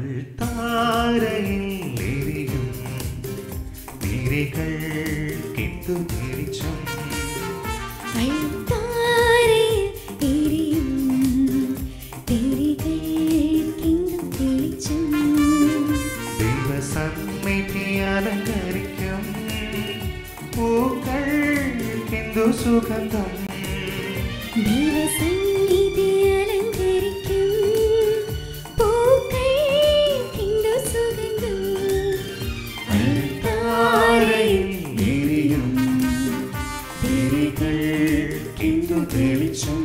താരയിൽ എരിയും തിരികൾ കിട്ടു തിരിച്ചും അൾത്താരയിൽ എരിയും തിരികൾക്കിന്നും തെളിച്ചം. ദൈവസന്നിധി അലങ്കരിക്കും പൂക്കൾക്കെന്തു സുഗന്ധം ദൈവസന്നിധി അലങ്കരിക്കും പൂക്കൾക്കിന്നു സുഗന്ധം. താരയിൽ എരിയും തിരികൾക്കെന്തു തെളിച്ചും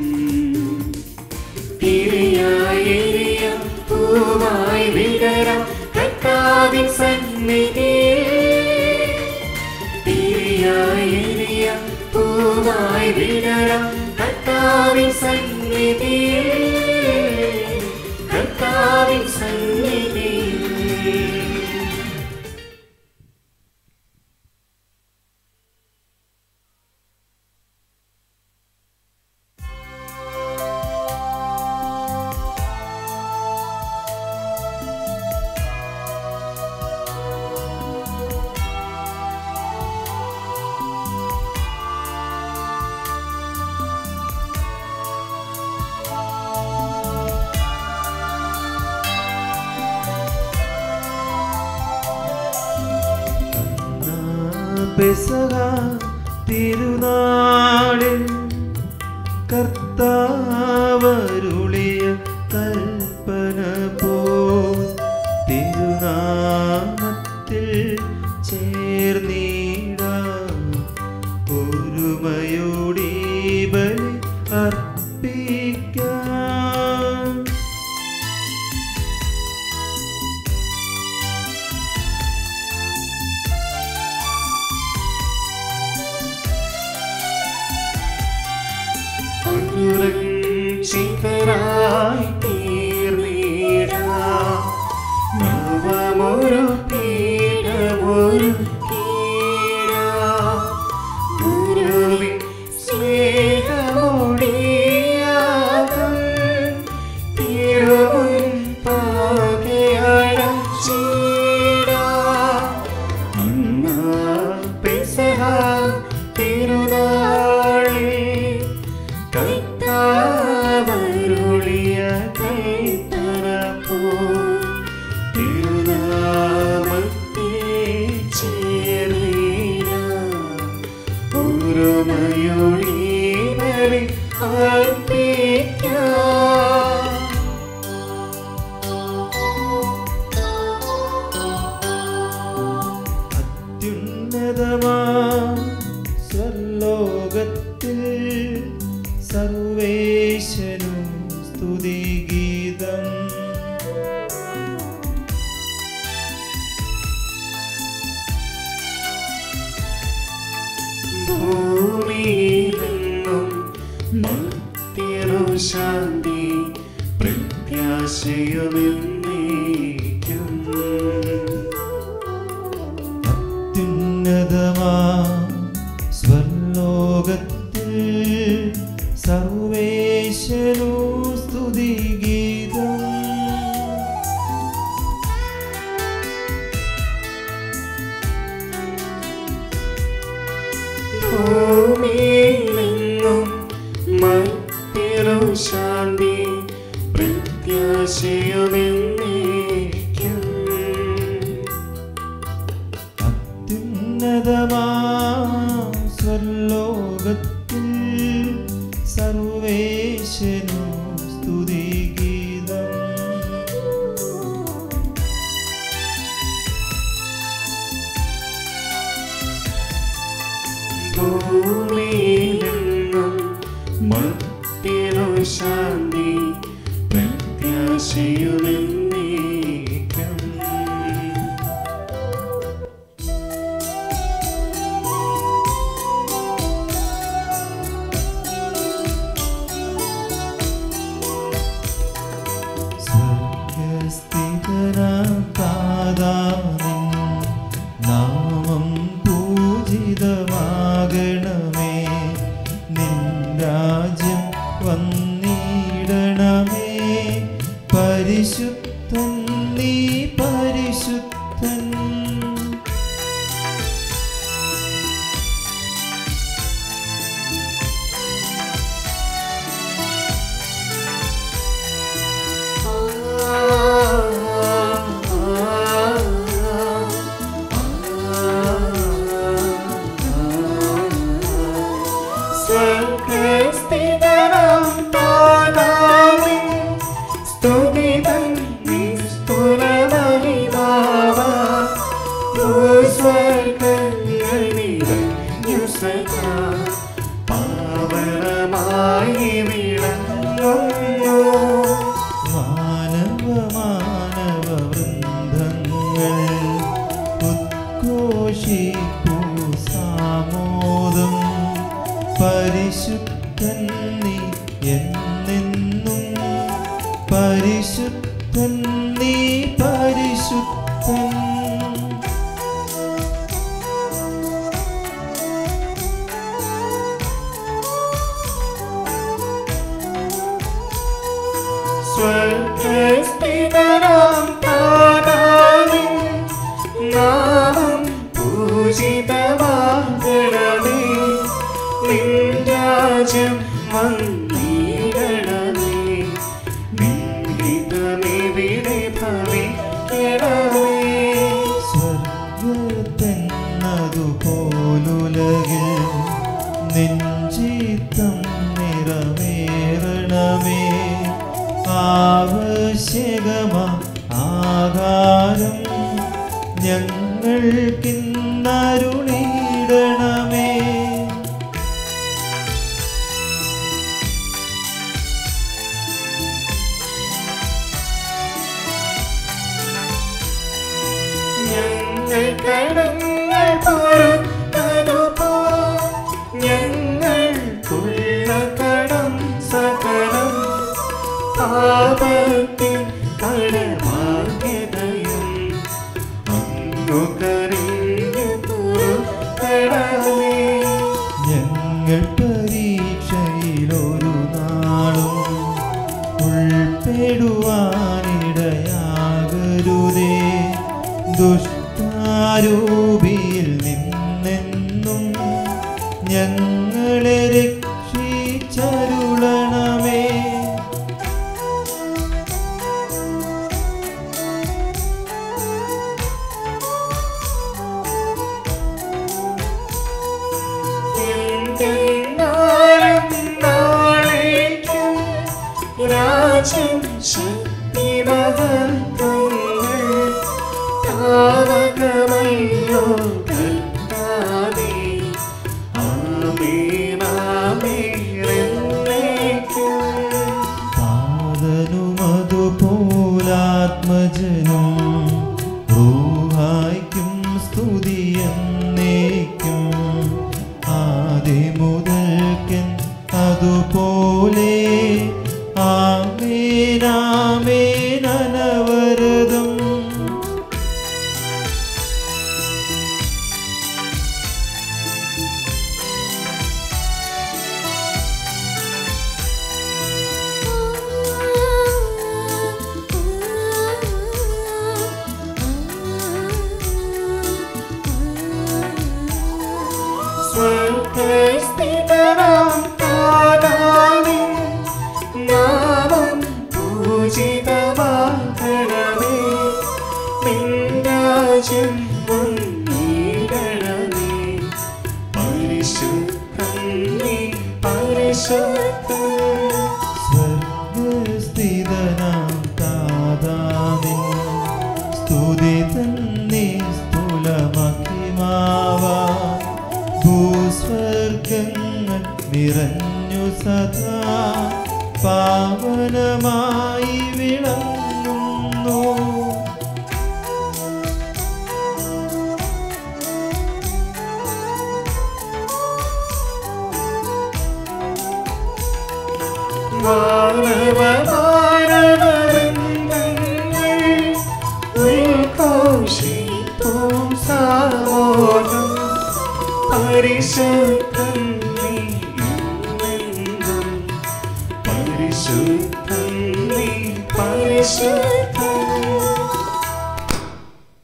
തിരിയായി എരിയാം പൂവായി വിടരാം കർത്താവിൻ സന്നിധിയിൽ തിരിയായി എരിയാം പൂവായി വിടരാം കർത്താവിൻ സന്നിധിയിൽ കർത്താവിൻ സന്നിധിയിൽ പെസഹ തിരുനാളിൽ കർത്താവരുളിയ കൽപ്പന പോ തിരുനാമത്തിൽ ചേർന്നിടാം ഒരുമയോടി ബലി അർപ്പിക്കാം അനുരഞ്ജിതരായി തീർന്നിടാം നവമൊരു പീഠമൊരു കീഴാം ഗുരുവിൻ സ്നേഹമൊടിയാകം തിരുമുൻ പാകയടം ചീടാം അന്നാ പെസഹ തിരുനാളിൽ കർത്താവരുളിയ കൈത്തറ പോ തിരുനാമത്തിൽ ചേർന്നിടാം ഒരുമയൊഴി ബലി അർപ്പിക്കാം അത്യുന്നതമാ സ്വർലോകത്തിൽ സർവേശനു സ്തുതിഗീതം ഭൂമിയിലെങ്ങും മർത്യനു ശാന്തി പ്രത്യാശയുമെന്നേക്കും അത്യുന്നതമാ സ്വർലോകത്തിൽ സർവേശനു സ്തുതിഗീതം ഭൂമിയിലെങ്ങും മർത്യനു ശാന്തി പ്രത്യാശയുമെന്നേക്കും അത്യുന്നതമാ സ്വർലോകത്തിൽ സർവേശനു സ്തുതിഗീതം ഭൂമിയിലെങ്ങും മർത്യനു ശാന്തി പ്രത്യാശയുമെന്നേക്കും സ്വർഗസ്ഥിതനാം താതാനിൻ നാമം പൂജിതമാകണമേ നിൻ രാജ്യം വന്നിടണമേ പരിശുദ്ധൻ നീ പരിശുദ്ധൻ സ്വർഗസ്ഥിതനാം താതാവിൻ സ്തുതിതൻ നിസ്തുലമഹിമാവാ. ഭൂസ്വർഗങ്ങളിറങ്ങു സദാ പാവനമായി വിളങ്ങുന്നു മാനവ മാനവ വൃന്ദങ്ങൾ ഉദ്ഘോഷിപ്പൂ സാമോദം പരിശുദ്ധൻ നീ എന്നെന്നും പരിശുദ്ധൻ നീ പരിശുദ്ധൻ സ്വർഗസ്ഥിതനാം താതാവിൻ നാമം പൂജിതമാകണമേ നിൻ രാജ്യം വന്നിടണമേ നിൻഹിതമെവിടെ ഭവിക്കണമേ സ്വർഗത്തെന്നതുപോലുലകിൽ നെഞ്ചിത്തം നിറമേറണമേ ആവശ്യകമാ ആകാരം ഞങ്ങൾക്കിന്നരുളിടണമേ ഞങ്ങൾ കടങ്ങൾ പൊറുത്തതുപോ ഞങ്ങൾക്കുള്ള കടം സകലം പാപത്തിൽ കടമാർഗതയും അങ്ങു കരഞ്ഞു പൊറുക്കണമേ ഞങ്ങൾ പരീക്ഷയിലൊരു നാളും ഉൾപ്പെടുവാനിടയാകരുതേ ദുഷ്ടാരൂപിയിൽ നിന്നെന്നും ഞങ്ങളെ രക്ഷിച്ചരുളണമേ എന്തെന്നാലും നാളേക്കും രാജ്യം ശക്തി മഹത്വങ്ങൾ താവകമല്ലോ കർത്താവേ. ആമേനാമേരെന്നേക്കും. പാതനുമതുപോലാത്മജനും റൂഹായ്ക്കും സ്തുതിയെന്നേക്കും ആദിമുതൽക്കൻ അതുപോലെ ആമേനാമേനവരതം സ്വർഗസ്ഥിതനാം താതാവിൻ നാമം പൂജിതമാകണമേ. നിൻ രാജ്യം വന്നിടണമേ. പരിശുദ്ധൻ നീ പരിശുദ്ധൻ സ്വർഗസ്ഥിതനാം താതാവിൻ സ്തുതി തന്നെ സ്ഥൂലമഹിമാവാ ഭൂസ്വർഗങ്ങൾ നിറഞ്ഞു സദാ പാവനമായി വിളങ്ങുന്നു മാനവ മാനവവൃന്ദങ്ങൾ ഉൾഘോഷിപ്പും സാമോദം പരിശുദ്ധൻ നീ എന്നെന്നും. പരിശുദ്ധൻ നീ പരിശുദ്ധൻ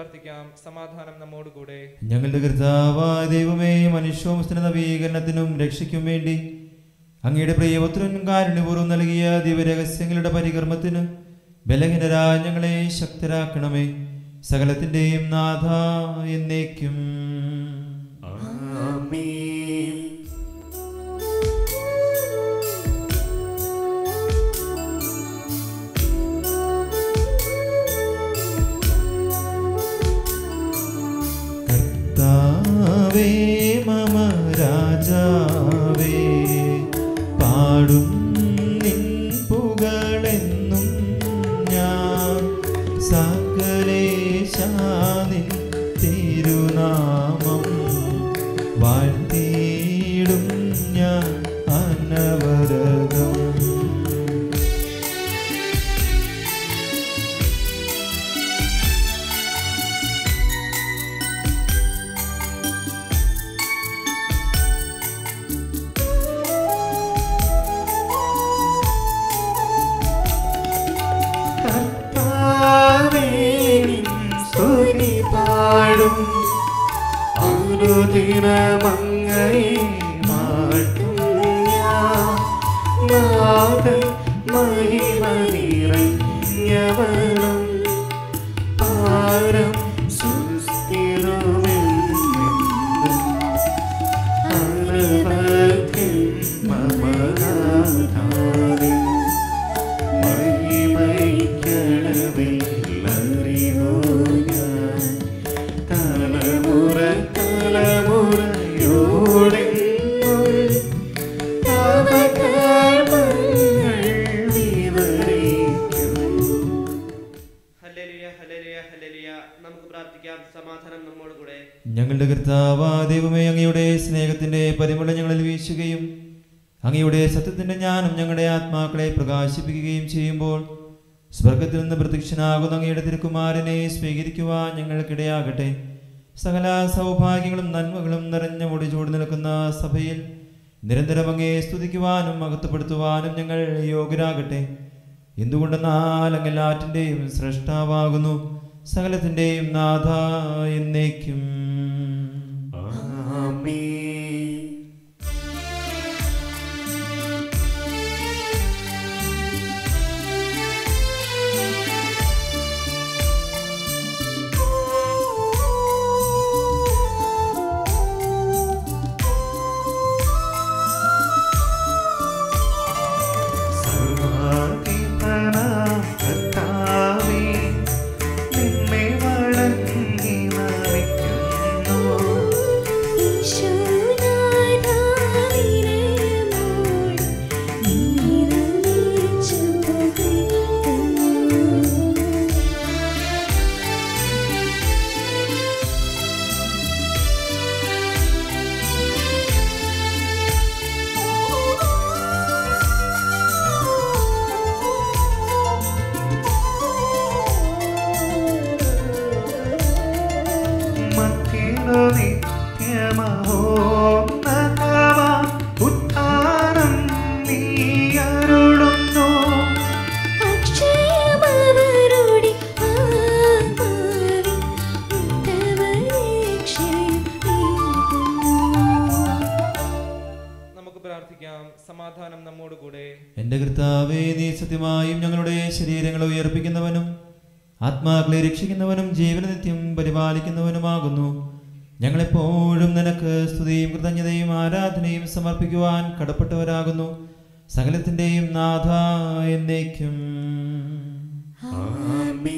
പ്രാർത്ഥിക്കാം സമാധാനം നമ്മോടുകൂടെ ഞങ്ങളുടെ കർത്താവായ ദൈവമേ മനുഷ്യവംശന നവീകരണത്തിനും രക്ഷയ്ക്കും വേണ്ടി അങ്ങയുടെ പ്രിയപുത്രൻ കാരുണ്യപൂർവ്വം നൽകിയ ദിവരഹസ്യങ്ങളുടെ പരികർമ്മത്തിന് ബലഹീനരായ ഞങ്ങളെ ശക്തരാക്കണമേ സകലത്തിൻ്റെയും നാഥ എന്നേക്കും ആമേൻ കർത്താവേ മമ രാജാവേ പാടും നിൻ പുകളെന്നും ഞാൻ സകലേശാനിൻ തിരുനാമം വാഴ്ത്തിയിടും ഞാൻ അനവരതം കർത്താവേ നിൻ സ്തുതി പാടും അനുദിനമങ്ങയെ വാഴ്ത്തും ഞാൻ. നാഥൻ മഹിമ നിറഞ്ഞവനും പാരം സുസ്ഥിരമെന്നും അനവധ്യം മമനാഥാവിൻ മഹിമയ്ക്കളവില്ലറിവോ ഞാൻ തലമുറ തലമുറയോടെങ്ങും തവ കർമ്മങ്ങൾ വിവരിക്കും ഹല്ലേലൂയ ഹല്ലേലൂയ ഹല്ലേലൂയ നമുക്ക് പ്രാർത്ഥിക്കാം സമാധാനം നമ്മോടുകൂടെ ഞങ്ങളുടെ കർത്താവാ ദൈവമേ അങ്ങയുടെ സ്നേഹത്തിന്റെ പരിമള ഞങ്ങളിൽ വീശുകയും അങ്ങയുടെ സത്യത്തിന്റെ ജ്ഞാനം ഞങ്ങളുടെ ആത്മാക്കളെ പ്രകാശിപ്പിക്കുകയും ചെയ്യുമ്പോൾ സ്വർഗത്തിൽ നിന്ന് പ്രത്യക്ഷനാകുന്ന അങ്ങയുടെ തിരുക്കുമാരനെ സ്വീകരിക്കുവാൻ ഞങ്ങൾക്കിടയാകട്ടെ സകല സൗഭാഗ്യങ്ങളും നന്മകളും നിറഞ്ഞ മുടിചൂട് നിൽക്കുന്ന സഭയിൽ നിരന്തരം അങ്ങേ സ്തുതിക്കുവാനും മഹത്വപ്പെടുത്തുവാനും ഞങ്ങൾ യോഗ്യരാകട്ടെ എന്തുകൊണ്ടെന്നാൽ അങ്ങ് എല്ലാറ്റിൻ്റെയും സൃഷ്ടാവാകുന്നു സകലത്തിൻ്റെയും നാഥ എന്നേക്കും ആമേൻ സർവാധിപനാം കർത്താവേ, നിന്നെ വണങ്ങി നമിക്കുന്നു. മധ്യനു നിത്യമഹോന്നതമാം ഉത്ഥാനം നീ അരുളുന്നു. നമുക്ക് പ്രാർത്ഥിക്കാം സമാധാനം നമ്മോടുകൂടെ എൻ്റെ കർത്താവേ നീ സത്യമായും ഞങ്ങളുടെ ശരീരങ്ങളെ ഉയർപ്പിക്കുന്നവനും ആത്മാക്കളെ രക്ഷിക്കുന്നവനും ജീവന നിത്യം പരിപാലിക്കുന്നവനുമാകുന്നു ഞങ്ങളെപ്പോഴും നിനക്ക് സ്തുതിയും കൃതജ്ഞതയും ആരാധനയും സമർപ്പിക്കുവാൻ കടപ്പെട്ടവരാകുന്നു സകലത്തിൻ്റെയും നാഥ എന്നേക്കും ആമേൻ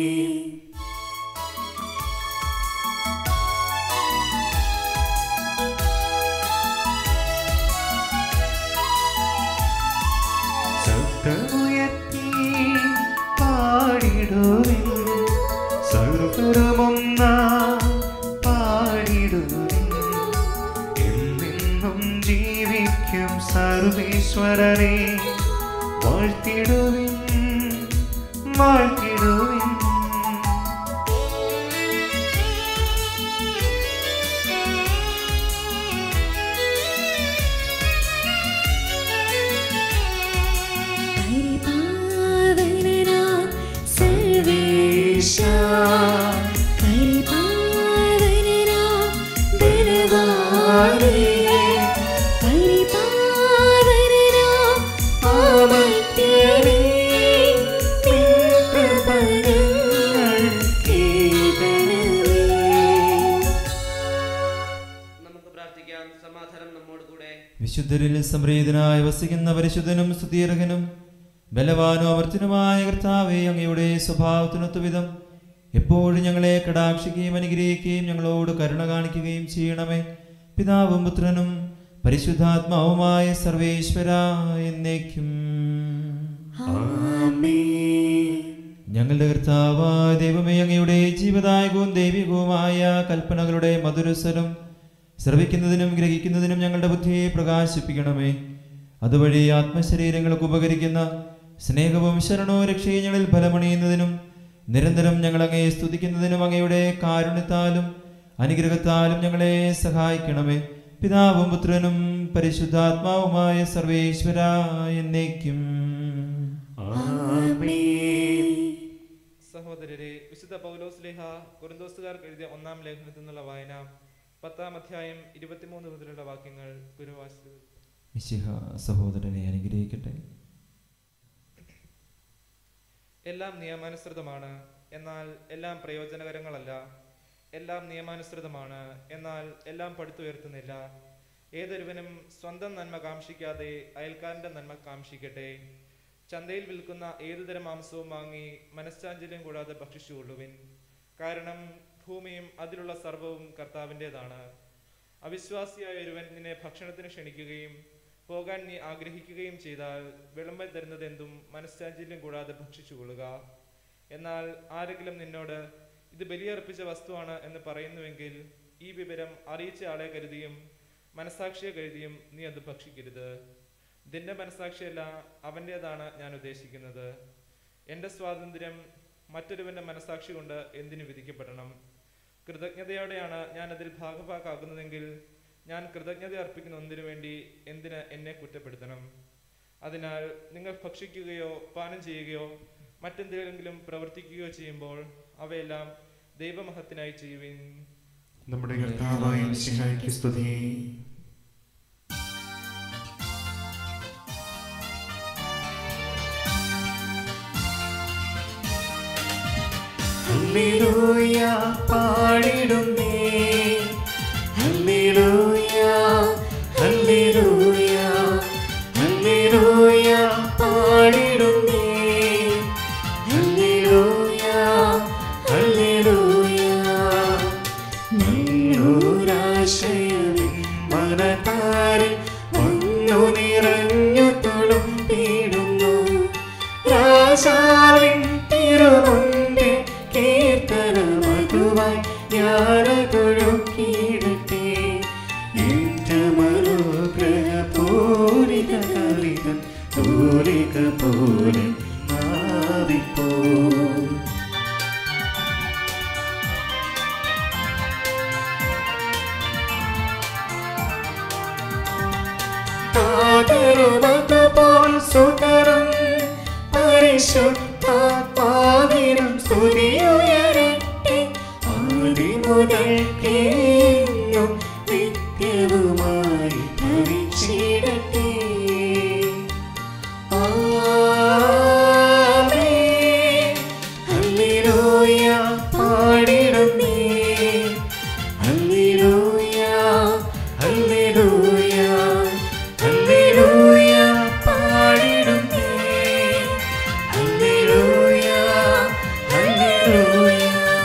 ശബ്ദമുയർത്തി പാടിടുവിൻ സർവരുമൊന്ന പാടിടുവിൻ എന്നെന്നും ജീവിക്കും സർവേശ്വരനെ വാഴ്ത്തിടുവിൻ വാഴ്ത്തിടുവിൻ സർവേശ പരിപാവനനാം ആമത്യനേ, നിൻ കൃപ ഞങ്ങൾ കേൾക്കണമേ. നമുക്ക് പ്രാർത്ഥിക്കാം സമാധാനം നമ്മോട് കൂടെ വിശുദ്ധരിൽ സംപ്രീതനായി വസിക്കുന്ന പരിശുദ്ധനും സ്തുതിയർഹനും ബലവാനും അമർത്തിനുമായ കർത്താവെ അങ്ങയുടെ സ്വഭാവത്തിനൊത്തു വിധം എപ്പോഴും ഞങ്ങളെ കടാക്ഷിക്കുകയും അനുഗ്രഹിക്കുകയും ഞങ്ങളോട് കരുണ കാണിക്കുകയും ചെയ്യണമേ പിതാവും പുത്രനും പരിശുദ്ധാത്മാവുമായ സർവേശ്വര എന്നേക്കും ഞങ്ങളുടെ കർത്താവായ ദൈവമേ അങ്ങയുടെ ജീവദായകവും ദൈവികവുമായ കൽപ്പനകളുടെ മധുരസ്വരം ശ്രവിക്കുന്നതിനും ഗ്രഹിക്കുന്നതിനും ഞങ്ങളുടെ ബുദ്ധിയെ പ്രകാശിപ്പിക്കണമേ അതുവഴി ആത്മശരീരങ്ങൾക്ക് ഉപകരിക്കുന്ന സ്നേഹവും ശരണവും രക്ഷയും ഞങ്ങളിൽ ഫലമണിയുന്നതിനും നിരന്തരം ഞങ്ങൾ അങ്ങയെ സ്തുതിക്കുന്നതിനും അങ്ങയുടെ കാരുണ്യത്താലും അനുഗ്രഹത്താലും ഞങ്ങളെ സഹായിക്കണമേ പിതാവും പുത്രനും പരിശുദ്ധാത്മാവുമായ സർവേശ്വര എന്നേക്കും സഹോദരരെ വിശുദ്ധ പൗലോസ്ലേഹ കുറുന്തോസുകാർക്ക് എഴുതിയ ഒന്നാം ലേഖനത്തിൽ നിന്നുള്ള വായന പത്താം അധ്യായം ഇരുപത്തിമൂന്ന് മുതലുള്ള വാക്യങ്ങൾ ഗുരുവാശു മിശിഹ സഹോദരനെ അനുഗ്രഹിക്കട്ടെ എല്ലാം നിയമാനുസൃതമാണ് എന്നാൽ എല്ലാം പ്രയോജനകരങ്ങളല്ല എല്ലാം നിയമാനുസൃതമാണ് എന്നാൽ എല്ലാം പടുത്തുയർത്തുന്നില്ല ഏതൊരുവനും സ്വന്തം നന്മ കാംക്ഷിക്കാതെ അയൽക്കാരന്റെ നന്മ കാംക്ഷിക്കട്ടെ ചന്തയിൽ വിൽക്കുന്ന ഏതുതരം മാംസവും വാങ്ങി മനഃശാഞ്ചല്യം കൂടാതെ ഭക്ഷിച്ചുകൊള്ളുവിൻ കാരണം ഭൂമിയും അതിലുള്ള സർവവും കർത്താവിൻ്റെതാണ് അവിശ്വാസിയായ ഒരുവൻ നിന്നെ ഭക്ഷണത്തിന് ക്ഷണിക്കുകയും പോകാൻ നീ ആഗ്രഹിക്കുകയും ചെയ്താൽ വിളമ്പൽ തരുന്നത് എന്തും മനഃശാഞ്ചല്യം കൂടാതെ ഭക്ഷിച്ചുകൊള്ളുക എന്നാൽ ആരെങ്കിലും നിന്നോട് ഇത് ബലിയർപ്പിച്ച വസ്തുവാണ് എന്ന് പറയുന്നുവെങ്കിൽ ഈ വിവരം അറിയിച്ച ആളെ കരുതിയും മനസാക്ഷിയെ കരുതിയും നീ അത് ഭക്ഷിക്കരുത് നിന്റെ മനസാക്ഷിയല്ല അവൻ്റേതാണ് ഞാൻ ഉദ്ദേശിക്കുന്നത് എൻ്റെ സ്വാതന്ത്ര്യം മറ്റൊരുവന്റെ മനസാക്ഷി കൊണ്ട് എന്തിനു വിധിക്കപ്പെടണം കൃതജ്ഞതയോടെയാണ് ഞാൻ അതിൽ ഭാഗഭാക്കാകുന്നതെങ്കിൽ ഞാൻ കൃതജ്ഞത അർപ്പിക്കുന്ന ഒന്നിനു വേണ്ടി എന്തിന് എന്നെ കുറ്റപ്പെടുത്തണം അതിനാൽ നിങ്ങൾ ഭക്ഷിക്കുകയോ പാനം ചെയ്യുകയോ മറ്റെന്തെങ്കിലും പ്രവർത്തിക്കുകയോ ചെയ്യുമ്പോൾ അവയെല്ലാം ദൈവമഹത്തിനായി ചെയ്യുവിൻ നമ്മുടെ കർത്താവായ മിശിഹായ്ക്ക് സ്തുതി ഹല്ലേലൂയ പാടിടുന്നേ ഹല്ലേലൂയ ഹല്ലേലൂയ ഹല്ലേലൂയ പാടിടുന്നേ ഹല്ലേലൂയ ഹല്ലേലൂയ നല്ലൊരാശയമിൻ മനതാരിൽ വന്നു നിറഞ്ഞു തുളുമ്പിടുന്നു രാജാവിൻ തിരുമുൻപിൽ കീർത്തന മധുവായി ഞാനതൊഴുക്കിയിടട്ടെ ഏറ്റമനുഗ്രഹപൂരിത കവിതം തൂലിക പോലെ നാവിപ്പോ ആദരവതുപോൽ സുതരം പരിശുദ്ധാത്മാവിനും സ്തുതിയുയരട്ടെ ആദി മുതൽ കേന്നും നിത്യവുമായി ഭവിച്ചിടട്ടെ ആമേൻ. ഹല്ലേലൂയ പാടിടുന്നേ ഹല്ലേലൂയ ഹല്ലേലൂയ ഹല്ലേലൂയ പാടിടുന്നേ ഹല്ലേലൂയ ഹല്ലേലൂയ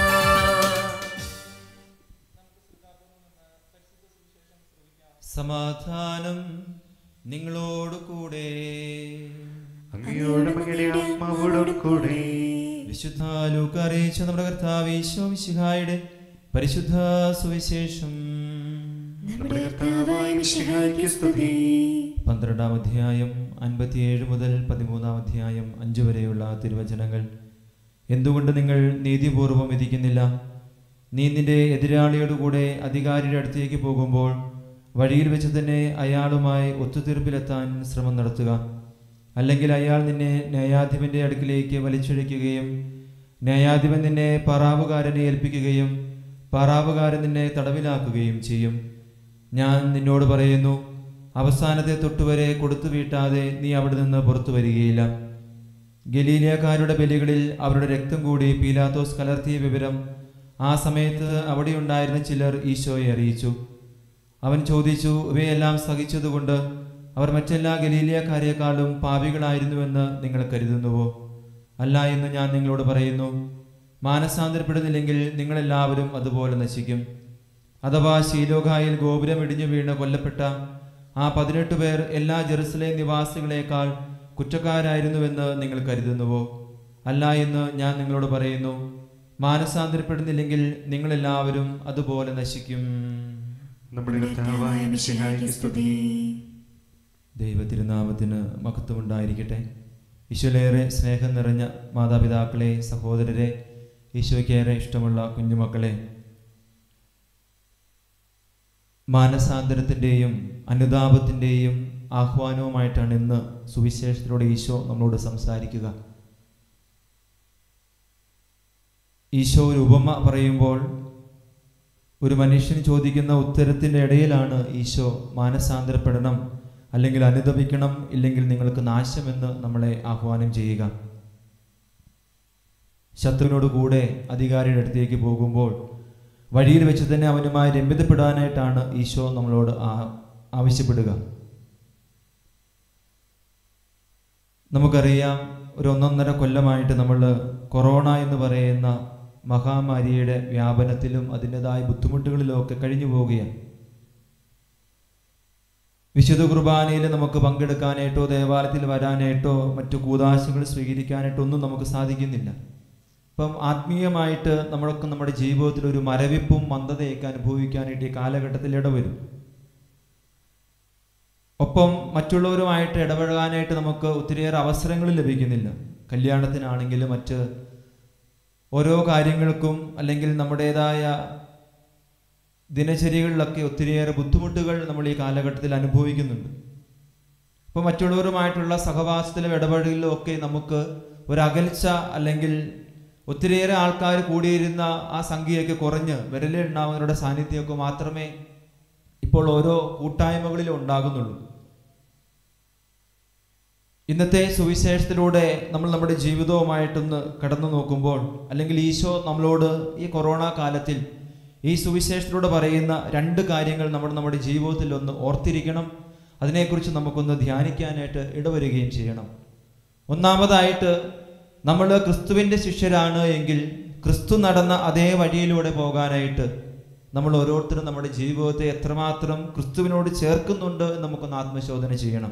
സമാധാനം നിങ്ങളോട് കൂടെ അങ്ങയോടും അങ്ങയുടെ ആത്മാവോടും കൂടെ വിശുദ്ധ ലൂക്ക അറിയിച്ച നമ്മുടെ കർത്താവ് ഈശോ മിശിഹായുടെ പരിശുദ്ധ സുവിശേഷം നമ്മുടെ കർത്താവായ മിശിഹായ്ക്ക് സ്തുതി പന്ത്രണ്ടാം അധ്യായം അൻപത്തിയേഴ് മുതൽ പതിമൂന്നാം അധ്യായം അഞ്ചു വരെയുള്ള തിരുവചനങ്ങൾ എന്തുകൊണ്ട് നിങ്ങൾ നീതിപൂർവം വിധിക്കുന്നില്ല നീ നിന്റെ എതിരാളിയുടെ കൂടെ അധികാരിയുടെ അടുത്തേക്ക് പോകുമ്പോൾ വഴിയിൽ വെച്ച് തന്നെ അയാളുമായി ഒത്തുതീർപ്പിലെത്താൻ ശ്രമം നടത്തുക അല്ലെങ്കിൽ അയാൾ നിന്നെ ന്യായാധിപന്റെ അടുക്കിലേക്ക് വലിച്ചിഴയ്ക്കുകയും ന്യായാധിപൻ നിന്നെ പറാവുകാരനെ ഏൽപ്പിക്കുകയും പറാവുകാരൻ നിന്നെ തടവിലാക്കുകയും ചെയ്യും ഞാൻ നിന്നോട് പറയുന്നു അവസാനത്തെ തൊട്ടുവരെ കൊടുത്തു വീട്ടാതെ നീ അവിടെ നിന്ന് പുറത്തു വരികയില്ല ഗലീലിയക്കാരുടെ ബലികളിൽ അവരുടെ രക്തം കൂടി പീലാത്തോസ് കലർത്തിയ വിവരം ആ സമയത്ത് അവിടെയുണ്ടായിരുന്ന ചിലർ ഈശോയെ അറിയിച്ചു അവൻ ചോദിച്ചു ഇവയെല്ലാം സഹിച്ചതുകൊണ്ട് അവർ മറ്റെല്ലാ ഗലീലിയക്കാരെക്കാളും പാപികളായിരുന്നുവെന്ന് നിങ്ങൾ കരുതുന്നുവോ അല്ല എന്ന് ഞാൻ നിങ്ങളോട് പറയുന്നു മാനസാന്തരപ്പെടുന്നില്ലെങ്കിൽ നിങ്ങളെല്ലാവരും അതുപോലെ നശിക്കും അഥവാ ശീലോകായിൽ ഗോപുരം ഇടിഞ്ഞു വീണ് കൊല്ലപ്പെട്ട ആ പതിനെട്ട് പേർ എല്ലാ ജെറുസലേം നിവാസികളെക്കാൾ കുറ്റക്കാരായിരുന്നുവെന്ന് നിങ്ങൾ കരുതുന്നുവോ അല്ല എന്ന് ഞാൻ നിങ്ങളോട് പറയുന്നു മാനസാന്തരപ്പെടുന്നില്ലെങ്കിൽ നിങ്ങളെല്ലാവരും അതുപോലെ നശിക്കും നമ്മുടെ കർത്താവായ മിശിഹായ്ക്ക് സ്തുതി ദൈവതിരുനാമത്തിന് മഹത്വമുണ്ടായിരിക്കട്ടെ ഈശോയിലേറെ സ്നേഹം നിറഞ്ഞ മാതാപിതാക്കളെ സഹോദരരെ ഈശോയ്ക്കേറെ ഇഷ്ടമുള്ള കുഞ്ഞുമക്കളെ മാനസാന്തരത്തിൻ്റെയും അനുതാപത്തിൻ്റെയും ആഹ്വാനവുമായിട്ടാണ് ഇന്ന് സുവിശേഷത്തിലൂടെ ഈശോ നമ്മളോട് സംസാരിക്കുക ഈശോ ഒരു ഉപമ പറയുമ്പോൾ ഒരു മനുഷ്യൻ ചോദിക്കുന്ന ഉത്തരത്തിൻ്റെ ഇടയിലാണ് ഈശോ മാനസാന്തരപ്പെടണം അല്ലെങ്കിൽ അനുദപിക്കണം ഇല്ലെങ്കിൽ നിങ്ങൾക്ക് നാശമെന്ന് നമ്മളെ ആഹ്വാനം ചെയ്യുക ശത്രുവിനോട് കൂടെ അധികാരിയുടെ അടുത്തേക്ക് പോകുമ്പോൾ വഴിയിൽ വെച്ച് തന്നെ അവനുമായി രമ്യതപ്പെടാനായിട്ടാണ് ഈശോ നമ്മളോട് ആ- ആവശ്യപ്പെടുക നമുക്കറിയാം ഒരു ഒന്നൊന്നര കൊല്ലമായിട്ട് നമ്മൾ കൊറോണ എന്ന് പറയുന്ന മഹാമാരിയുടെ വ്യാപനത്തിലും അതിൻ്റെതായ ബുദ്ധിമുട്ടുകളിലും ഒക്കെ കഴിഞ്ഞു പോവുകയാണ് വിശുദ്ധ കുർബാനയിൽ നമുക്ക് പങ്കെടുക്കാനായിട്ടോ ദേവാലയത്തിൽ വരാനായിട്ടോ മറ്റു കൂതാശകൾ സ്വീകരിക്കാനായിട്ടോ ഒന്നും നമുക്ക് സാധിക്കുന്നില്ല അപ്പം ആത്മീയമായിട്ട് നമ്മളൊക്കെ നമ്മുടെ ജീവിതത്തിൽ ഒരു മരവിപ്പും മന്ദതയൊക്കെ അനുഭവിക്കാനായിട്ട് ഈ കാലഘട്ടത്തിൽ ഇടവരും ഒപ്പം മറ്റുള്ളവരുമായിട്ട് ഇടപഴകാനായിട്ട് നമുക്ക് ഒത്തിരിയേറെ അവസരങ്ങൾ ലഭിക്കുന്നില്ല കല്യാണത്തിനാണെങ്കിലും മറ്റ് ഓരോ കാര്യങ്ങൾക്കും അല്ലെങ്കിൽ നമ്മുടേതായ ദിനചര്യകളിലൊക്കെ ഒത്തിരിയേറെ ബുദ്ധിമുട്ടുകൾ നമ്മൾ ഈ കാലഘട്ടത്തിൽ അനുഭവിക്കുന്നുണ്ട് അപ്പോൾ മറ്റുള്ളവരുമായിട്ടുള്ള സഹവാസത്തിലും ഇടപെടലിലും ഒക്കെ നമുക്ക് ഒരു അകൽച്ച അല്ലെങ്കിൽ ഒത്തിരിയേറെ ആൾക്കാർ കൂടിയിരുന്ന ആ സംഖ്യയൊക്കെ കുറഞ്ഞ് വിരലിലുണ്ടാവുന്നവരുടെ സാന്നിധ്യമൊക്കെ മാത്രമേ ഇപ്പോൾ ഓരോ കൂട്ടായ്മകളിലും ഉണ്ടാകുന്നുള്ളൂ ഇന്നത്തെ സുവിശേഷത്തിലൂടെ നമ്മൾ നമ്മുടെ ജീവിതവുമായിട്ടൊന്ന് കടന്നു നോക്കുമ്പോൾ അല്ലെങ്കിൽ ഈശോ നമ്മളോട് ഈ കൊറോണ കാലത്തിൽ ഈ സുവിശേഷത്തിലൂടെ പറയുന്ന രണ്ട് കാര്യങ്ങൾ നമ്മൾ നമ്മുടെ ജീവിതത്തിൽ ഒന്ന് ഓർത്തിരിക്കണം അതിനെക്കുറിച്ച് നമുക്കൊന്ന് ധ്യാനിക്കാനായിട്ട് ഇടവരികയും ചെയ്യണം ഒന്നാമതായിട്ട് നമ്മൾ ക്രിസ്തുവിൻ്റെ ശിഷ്യരാണ് എങ്കിൽ ക്രിസ്തു നടന്ന അതേ വഴിയിലൂടെ പോകാനായിട്ട് നമ്മൾ ഓരോരുത്തരും നമ്മുടെ ജീവിതത്തെ എത്രമാത്രം ക്രിസ്തുവിനോട് ചേർക്കുന്നുണ്ട് എന്ന് നമുക്കൊന്ന് ആത്മശോധന ചെയ്യണം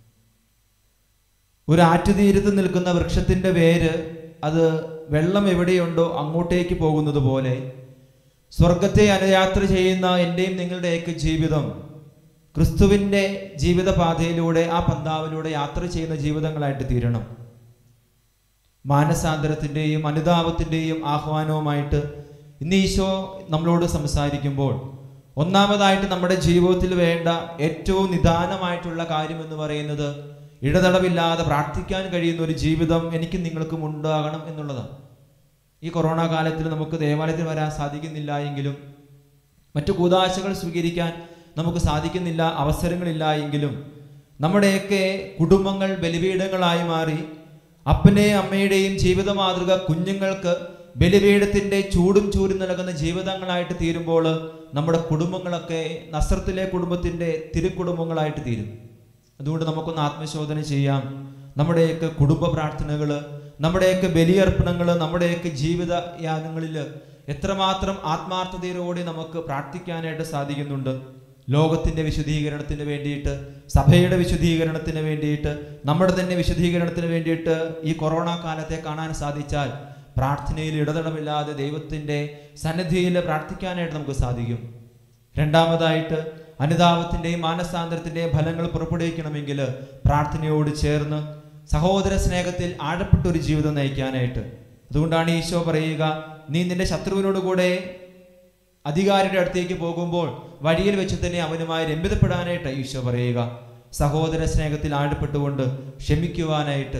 ഒരു ആറ്റുതീരത്ത് നിൽക്കുന്ന വൃക്ഷത്തിന്റെ വേര് അത് വെള്ളം എവിടെയുണ്ടോ അങ്ങോട്ടേക്ക് പോകുന്നത് പോലെ സ്വർഗത്തെ അനുയാത്ര ചെയ്യുന്ന എൻ്റെയും നിങ്ങളുടെയൊക്കെ ജീവിതം ക്രിസ്തുവിൻ്റെ ജീവിതപാതയിലൂടെ ആ പന്താവിലൂടെ യാത്ര ചെയ്യുന്ന ജീവിതങ്ങളായിട്ട് തീരണം മാനസാന്തരത്തിൻ്റെയും അനുതാപത്തിൻ്റെയും ആഹ്വാനവുമായിട്ട് ഇന്ന് ഈശോ നമ്മളോട് സംസാരിക്കുമ്പോൾ ഒന്നാമതായിട്ട് നമ്മുടെ ജീവിതത്തിൽ വേണ്ട ഏറ്റവും നിദാനമായിട്ടുള്ള കാര്യം എന്ന് പറയുന്നത് ഇടതടവില്ലാതെ പ്രാർത്ഥിക്കാൻ കഴിയുന്ന ഒരു ജീവിതം എനിക്ക് നിങ്ങൾക്കും ഉണ്ടാകണം എന്നുള്ളതാണ് ഈ കൊറോണ കാലത്തിൽ നമുക്ക് ദേവാലയത്തിൽ വരാൻ സാധിക്കുന്നില്ല എങ്കിലും മറ്റു കൂതാശകൾ സ്വീകരിക്കാൻ നമുക്ക് സാധിക്കുന്നില്ല അവസരങ്ങളില്ല എങ്കിലും നമ്മുടെയൊക്കെ കുടുംബങ്ങൾ ബലിപീഠങ്ങളായി മാറി അപ്പൻ്റെയും അമ്മയുടെയും ജീവിത മാതൃക കുഞ്ഞുങ്ങൾക്ക് ബലിപീഠത്തിൻ്റെ ചൂടും ചൂരും നൽകുന്ന ജീവിതങ്ങളായിട്ട് തീരുമ്പോൾ നമ്മുടെ കുടുംബങ്ങളൊക്കെ നസ്രത്തിലെ കുടുംബത്തിൻ്റെ തിരുക്കുടുംബങ്ങളായിട്ട് തീരും അതുകൊണ്ട് നമുക്കൊന്ന് ആത്മശോധന ചെയ്യാം നമ്മുടെയൊക്കെ കുടുംബ പ്രാർത്ഥനകൾ നമ്മുടെയൊക്കെ ബലിയർപ്പണങ്ങൾ നമ്മുടെയൊക്കെ ജീവിത യാഗങ്ങളിൽ എത്രമാത്രം ആത്മാർത്ഥതയോടെ നമുക്ക് പ്രാർത്ഥിക്കാനായിട്ട് സാധിക്കുന്നുണ്ട് ലോകത്തിന്റെ വിശുദ്ധീകരണത്തിന് വേണ്ടിയിട്ട് സഭയുടെ വിശുദ്ധീകരണത്തിന് വേണ്ടിയിട്ട് നമ്മുടെ തന്നെ വിശുദ്ധീകരണത്തിന് വേണ്ടിയിട്ട് ഈ കൊറോണ കാലത്തെ കാണാൻ സാധിച്ചാൽ പ്രാർത്ഥനയിൽ ഇടതടമില്ലാതെ ദൈവത്തിന്റെ സന്നിധിയിൽ പ്രാർത്ഥിക്കാനായിട്ട് നമുക്ക് സാധിക്കും രണ്ടാമതായിട്ട് അനുതാപത്തിന്റെയും മാനസാന്തരത്തിന്റെയും ഫലങ്ങൾ പുറപ്പെടുവിക്കണമെങ്കിൽ പ്രാർത്ഥനയോട് ചേർന്ന് സഹോദര സ്നേഹത്തിൽ ആഴപ്പെട്ട ഒരു ജീവിതം നയിക്കാനായിട്ട് അതുകൊണ്ടാണ് ഈശോ പറയുക നീ നിന്റെ ശത്രുവിനോട് കൂടെ അധികാരിയുടെ അടുത്തേക്ക് പോകുമ്പോൾ വഴിയിൽ വെച്ച് തന്നെ അവനുമായി രമ്യതപ്പെടാനായിട്ട് ഈശോ പറയുക സഹോദര സ്നേഹത്തിൽ ആഴപ്പെട്ടുകൊണ്ട് ക്ഷമിക്കുവാനായിട്ട്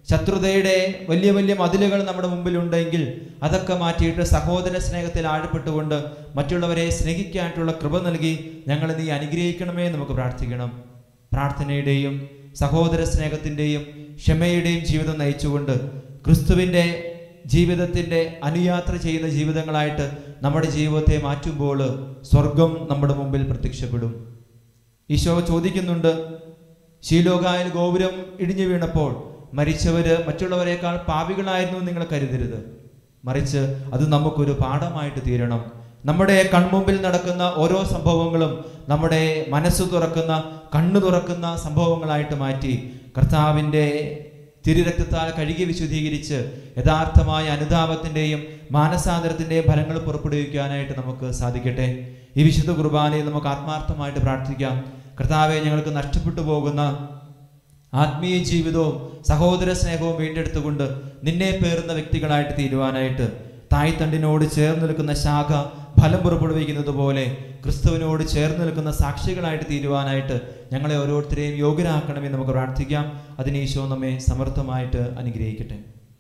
ശത്രുതയുടെ വലിയ വലിയ മതിലുകൾ നമ്മുടെ മുമ്പിലുണ്ടെങ്കിൽ അതൊക്കെ മാറ്റിയിട്ട് സഹോദര സ്നേഹത്തിൽ ആഴപ്പെട്ടുകൊണ്ട് മറ്റുള്ളവരെ സ്നേഹിക്കാനായിട്ടുള്ള കൃപ നൽകി ഞങ്ങളെ നീ അനുഗ്രഹിക്കണമേ എന്ന് നമുക്ക് പ്രാർത്ഥിക്കണം പ്രാർത്ഥനയുടെയും സഹോദര സ്നേഹത്തിൻ്റെയും ക്ഷമയുടെയും ജീവിതം നയിച്ചുകൊണ്ട് ക്രിസ്തുവിൻ്റെ ജീവിതത്തിൻ്റെ അനുയാത്ര ചെയ്യുന്ന ജീവിതങ്ങളായിട്ട് നമ്മുടെ ജീവിതത്തെ മാറ്റുമ്പോൾ സ്വർഗം നമ്മുടെ മുമ്പിൽ പ്രത്യക്ഷപ്പെടും ഈശോ ചോദിക്കുന്നുണ്ട് ശീലോകായൽ ഗോപുരം ഇടിഞ്ഞു വീണപ്പോൾ മരിച്ചവര് മറ്റുള്ളവരെക്കാൾ പാപികളായിരുന്നു എന്ന് നിങ്ങൾ കരുതരുത് മറിച്ച് അത് നമുക്കൊരു പാഠമായിട്ട് തീരണം നമ്മുടെ കൺമുമ്പിൽ നടക്കുന്ന ഓരോ സംഭവങ്ങളും നമ്മുടെ മനസ്സ് തുറക്കുന്ന കണ്ണു തുറക്കുന്ന സംഭവങ്ങളായിട്ട് മാറ്റി കർത്താവിൻ്റെ തിരുരക്തത്താൽ കഴുകി വിശുദ്ധീകരിച്ച് യഥാർത്ഥമായ അനുതാപത്തിൻ്റെയും മാനസാന്തരത്തിൻ്റെയും ഫലങ്ങൾ പുറപ്പെടുവിക്കാനായിട്ട് നമുക്ക് സാധിക്കട്ടെ ഈ വിശുദ്ധ കുർബാനയിൽ നമുക്ക് ആത്മാർത്ഥമായിട്ട് പ്രാർത്ഥിക്കാം കർത്താവെ ഞങ്ങൾക്ക് നഷ്ടപ്പെട്ടു പോകുന്ന ആത്മീയ ജീവിതവും സഹോദര സ്നേഹവും വീണ്ടെടുത്തുകൊണ്ട് നിന്നെ പേറുന്ന വ്യക്തികളായിട്ട് തീരുവാനായിട്ട് തായ്തണ്ടിനോട് ചേർന്ന് നിൽക്കുന്ന ശാഖ ഫലം പുറപ്പെടുവിക്കുന്നത് പോലെ ക്രിസ്തുവിനോട് ചേർന്ന് നിൽക്കുന്ന സാക്ഷികളായിട്ട് തീരുവാനായിട്ട് ഞങ്ങളെ ഓരോരുത്തരെയും യോഗ്യരാക്കണമെന്ന് നമുക്ക് പ്രാർത്ഥിക്കാം അതിന് ഈശോ നമ്മെ സമർത്ഥമായിട്ട് അനുഗ്രഹിക്കട്ടെ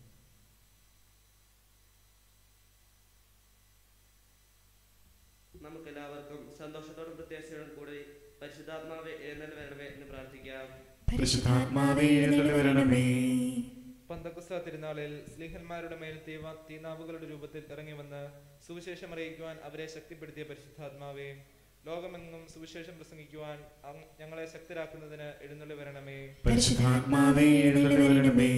നമുക്കെല്ലാവർക്കും സന്തോഷത്തോടും പ്രത്യാശയോടും കൂടി പരിശുദ്ധാത്മാവെ എഴുന്നേൽ വരണമേ എന്ന് പ്രാർത്ഥിക്കാം പരിശുദ്ധാത്മാവേ എഴുന്നള്ളി വരണമേ പന്തക്കുസ്ത തിരുനാളിൽ സ്ലീഹന്മാരുടെ മേൽ തീവ തീനാവുകളുടെ രൂപത്തിൽ ഇറങ്ങി വന്ന് സുവിശേഷം അറിയിക്കുവാൻ അവരെ ശക്തിപ്പെടുത്തിയ പരിശുദ്ധാത്മാവേ ലോകമെങ്ങും സുവിശേഷം പ്രസംഗിക്കുവാൻ അങ്ങ് ഞങ്ങളെ ശക്തരാക്കുന്നതിന് എഴുന്നള്ളി വരണമേ പരിശുദ്ധാത്മാവേ എഴുന്നള്ളി വരണമേ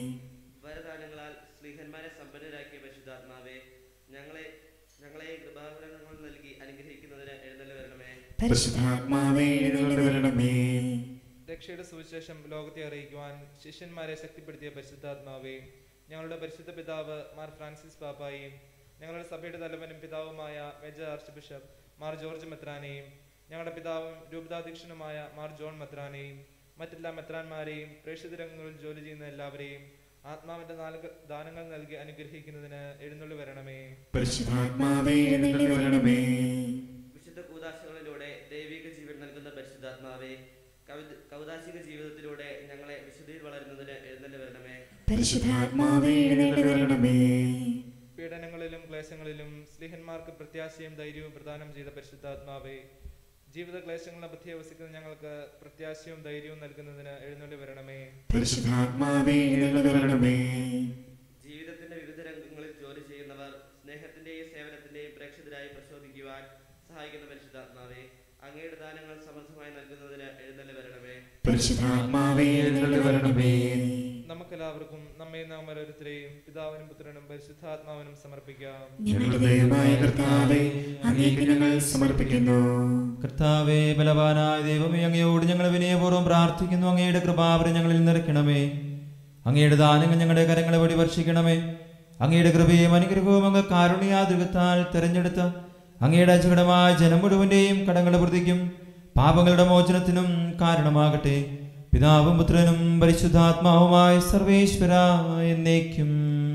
വരദാനങ്ങളാൽ സ്ലീഹന്മാരെ സമ്പന്നരാക്കിയ പരിശുദ്ധാത്മാവെ ഞങ്ങളെ ഞങ്ങളെ കൃപാവരങ്ങൾ നൽകി അനുഗ്രഹിക്കുന്നതിന് എഴുന്നള്ളി വരണമേ പരിശുദ്ധാത്മാവേ എഴുന്നള്ളി വരണമേ രക്ഷയുടെ സുവിശേഷം ലോകത്തെ അറിയിക്കുവാൻ ശിഷ്യന്മാരെ ശക്തിപ്പെടുത്തിയ പരിശുദ്ധാത്മാവേ ഞങ്ങളുടെ പരിശുദ്ധ പിതാവ് മാർ ഫ്രാൻസിസ് പാപ്പായും ഞങ്ങളുടെ സഭയുടെ തലവനും പിതാവുമായ major archbishop Mar George മെത്രാനെയും ഞങ്ങളുടെ പിതാവും രൂപതാധ്യക്ഷനുമായ മാർ ജോൺ മെത്രാനെയും മറ്റെല്ലാ മെത്രാന്മാരെയും പ്രേക്ഷിത രംഗങ്ങളിൽ ജോലി ചെയ്യുന്ന എല്ലാവരെയും ആത്മാവിന്റെ നാല് ദാനങ്ങൾ നൽകി അനുഗ്രഹിക്കുന്നതിന് എഴുന്നള്ളി വരണമേ പരിശുദ്ധാത്മാവേ എഴുന്നള്ളി വരണമേ വിശുദ്ധ കൂതാശകളിലൂടെ ദൈവിക ജീവൻ നൽകുന്ന പരിശുദ്ധാത്മാവെ കവിത- കൗതാശിക ജീവിതത്തിലൂടെ ഞങ്ങളെ വിശുദ്ധിയിൽ വളരുന്നതിന് എഴുന്നള്ളി വരണമേ പരിശുദ്ധാത്മാവേ എഴുന്നള്ളി വരണമേ പീഡനങ്ങളിലും ക്ലേശങ്ങളിലും സ്ലിഹന്മാർക്ക് പ്രത്യാശയും ധൈര്യവും പ്രദാനം ചെയ്ത പരിശുദ്ധാത്മാവേ ജീവിത ക്ലേശങ്ങളുടെ മധ്യേ വസിക്കുന്ന ഞങ്ങൾക്ക് പ്രത്യാശയും ധൈര്യവും നൽകുന്നതിന് എഴുന്നള്ളി വരണമേ പരിശുദ്ധാത്മാവേ എഴുന്നള്ളി വരണമേ ജീവിതത്തിന്റെ വിവിധ രംഗങ്ങളിൽ ജോലി ചെയ്യുന്നവർ സ്നേഹത്തിന്റെയും സേവനത്തിന്റെയും പ്രേക്ഷിതരായി പരിശോധിക്കുവാൻ സഹായിക്കുന്ന പരിശുദ്ധാത്മാവെ അങ്ങയുടെ ദാനങ്ങൾ സമൃദ്ധമായി നൽകുന്നതിന് എഴുന്നള്ളി വരണമേ പരിശുദ്ധാത്മാവേ എഴുന്നള്ളി വരണമേ നമുക്കെല്ലാവർക്കും നമ്മെ നാം ഓരോരുത്തരെയും പിതാവിനും പുത്രനും പരിശുദ്ധാത്മാവിനും സമർപ്പിക്കാം ഞങ്ങളുടെ ദൈവമായ കർത്താവേ അങ്ങേക്ക് ഞങ്ങൾ സമർപ്പിക്കുന്നു കർത്താവേ ബലവാനായ ദൈവമേ അങ്ങയോട് ഞങ്ങൾ വിനയപൂർവ്വം പ്രാർത്ഥിക്കുന്നു അങ്ങയുടെ കൃപാവരം ഞങ്ങളിൽ നിറയ്ക്കണമേ അങ്ങയുടെ ദാനങ്ങൾ ഞങ്ങളുടെ കരങ്ങളെ വഴി വർഷിക്കണമേ അങ്ങയുടെ കൃപയും അനുഗ്രഹവും അങ്ങ് കാരുണ്യാതൃകത്താൽ തെരഞ്ഞെടുത്ത അങ്ങയുടെ അചകടമായ ജനം മുഴുവന്റെയും കടങ്ങളുടെ പ്രതിക്കും പാപങ്ങളുടെ മോചനത്തിനും കാരണമാകട്ടെ പിതാവും പുത്രനും പരിശുദ്ധാത്മാവുമായ സർവേശ്വര എന്നേക്കും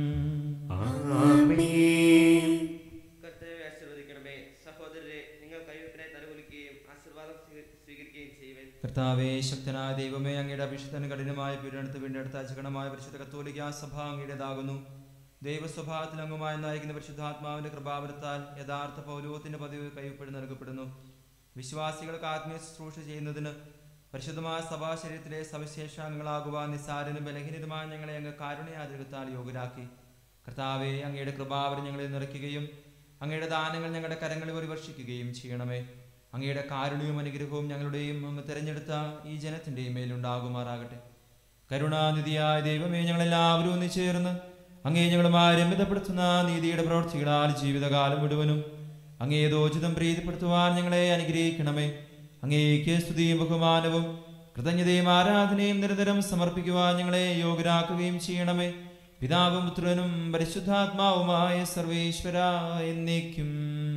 ആമേൻ കർത്തവ്യ ആശീർവദിക്കണമേ സഹോദരരെ നിങ്ങൾ കൈവപ്പിനെ തലകുലിക്കുകയും ആശീർവാദം സ്വീക- സ്വീകരിക്കുകയും ചെയ്യുവൻ കർത്താവേ ശക്തനായ ദൈവമേ അങ്ങയുടെ അഭിഷിക്തന് കഠിനമായ പീഡനത്ത് വീണ്ടെടുത്ത അചകണമായ പരിശുദ്ധ കത്തോലിക്ക സഭ അങ്ങയുടേതാകുന്നു ദൈവസ്വഭാവത്തിൽ അംഗമായി നയിക്കുന്ന പരിശുദ്ധാത്മാവിന്റെ കൃപാവരത്താൽ യഥാർത്ഥ പൗരോഹിത്തിന്റെ പതിവ് കൈവപ്പെട്ട് നൽകപ്പെടുന്നു വിശ്വാസികൾക്ക് ആത്മീയ ശുശ്രൂഷ ചെയ്യുന്നതിന് പരിശുദ്ധമായ സഭാ ശരീരത്തിലെ സവിശേഷാംഗങ്ങളാകുവാൻ നിസ്സാരനും ബലഹീനതുമായ ഞങ്ങളെ അങ്ങ് കാരുണ്യാതിരകത്താൽ യോഗ്യരാക്കി കർത്താവെ അങ്ങയുടെ കൃപാവരം ഞങ്ങളിൽ നിറയ്ക്കുകയും അങ്ങയുടെ ദാനങ്ങൾ ഞങ്ങളുടെ കരങ്ങളിൽ പരിവർഷിക്കുകയും ചെയ്യണമേ അങ്ങയുടെ കാരുണ്യവും അനുഗ്രഹവും ഞങ്ങളുടെയും അങ്ങ് തിരഞ്ഞെടുത്ത ഈ ജനത്തിന്റെയും മേലുണ്ടാകുമാറാകട്ടെ കരുണാനിധിയായ ദൈവമേ ഞങ്ങളെല്ലാവരും ഒന്നു ചേർന്ന് അങ്ങേ ഞങ്ങളുമായി രമ്യതപ്പെടുത്തുന്ന നീതിയുടെ പ്രവർത്തികളാൽ ജീവിതകാലം മുഴുവനും അങ്ങേ ദോചിതം പ്രീതിപ്പെടുത്തുവാൻ ഞങ്ങളെ അനുഗ്രഹിക്കണമേ അങ്ങേക്ക് സ്തുതിയും ബഹുമാനവും കൃതജ്ഞതയും ആരാധനയും നിരന്തരം സമർപ്പിക്കുവാൻ ഞങ്ങളെ യോഗ്യരാക്കുകയും ചെയ്യണമേ പിതാവും പുത്രനും പരിശുദ്ധാത്മാവുമായ സർവേശ്വര എന്നേക്കും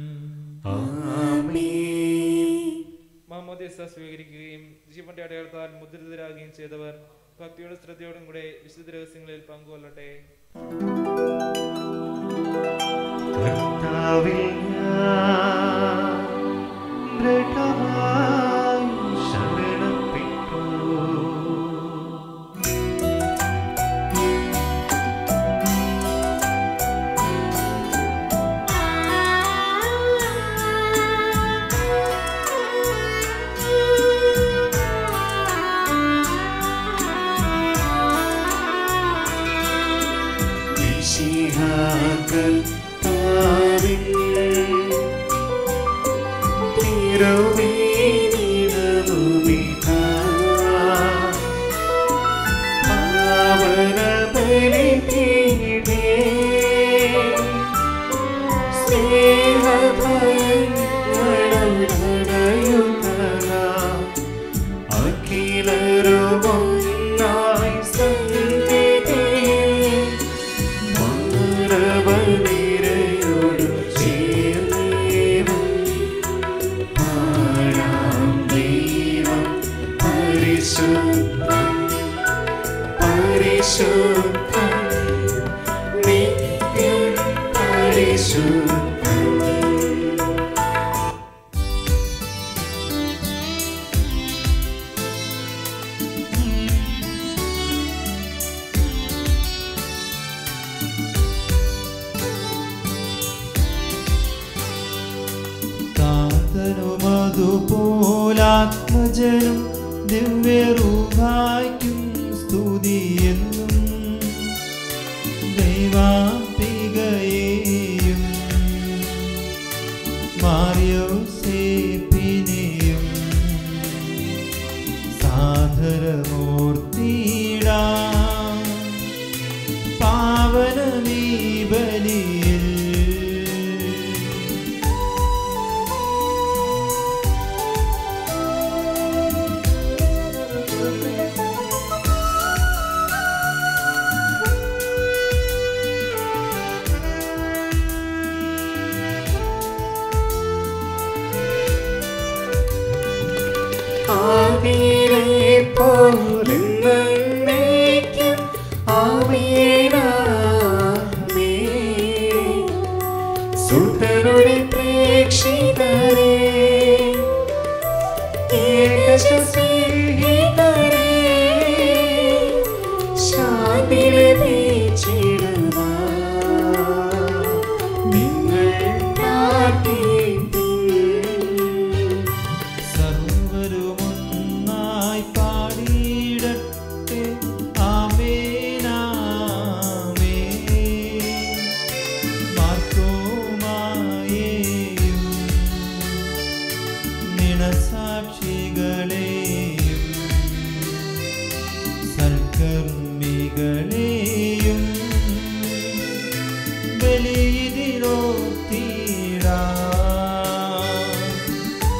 ആമേൻ മാമോദിസ സ്വീകരിക്കുകയും ജീവന്റെ അടയാളത്താൽ മുദ്രിതരാകുകയും ചെയ്തവർ ഭക്തിയോടും ശ്രദ്ധയോടും കൂടെ വിശുദ്ധ രഹസ്യങ്ങളിൽ പങ്കുകൊള്ളട്ടെ കർത്താവിൽ ഞാൻ ദൃഢമായി ശരണപ്പെട്ടു സ്നേഹഭയങ്ങളുടയുന്നതാ അഖിലരുമൊന്നായി സന്നിധി മാനവനിരയോട് ചേർന്നേവം പാടാം ദൈവം പരിശുദ്ധം പരിശുദ്ധം നിത്യം പരിശുദ്ധം താതനുമതുപോലാത്മജനും ദിവ്യറൂഹായ്ക്കും സ്തുതിയെന്നും ദൈവാംബികയെയും മാറിയോസേപ്പിനെയും സാധരമൂർത്തിയിടാം പാവനമീ ബലിയിൽ ആമീനെ പോലെന്നേക്കും ആമീനാമേ സുതരുടെ പ്രേക്ഷിതരേ ഏകജസ്നേഹിതരേ ശാന്തി ലഭിച്ചിടുവാൻ നിങ്ങൾ പ്രാർത്ഥിപ്പിൻ സർവരുമൊന്നായി പാടിയിടട്ടെ ആമേനാമേ മാർത്തോമായേയും നിണസാക്ഷികളെയും സൽക്കർമ്മികളെയും ബലിയിലോ തീരാ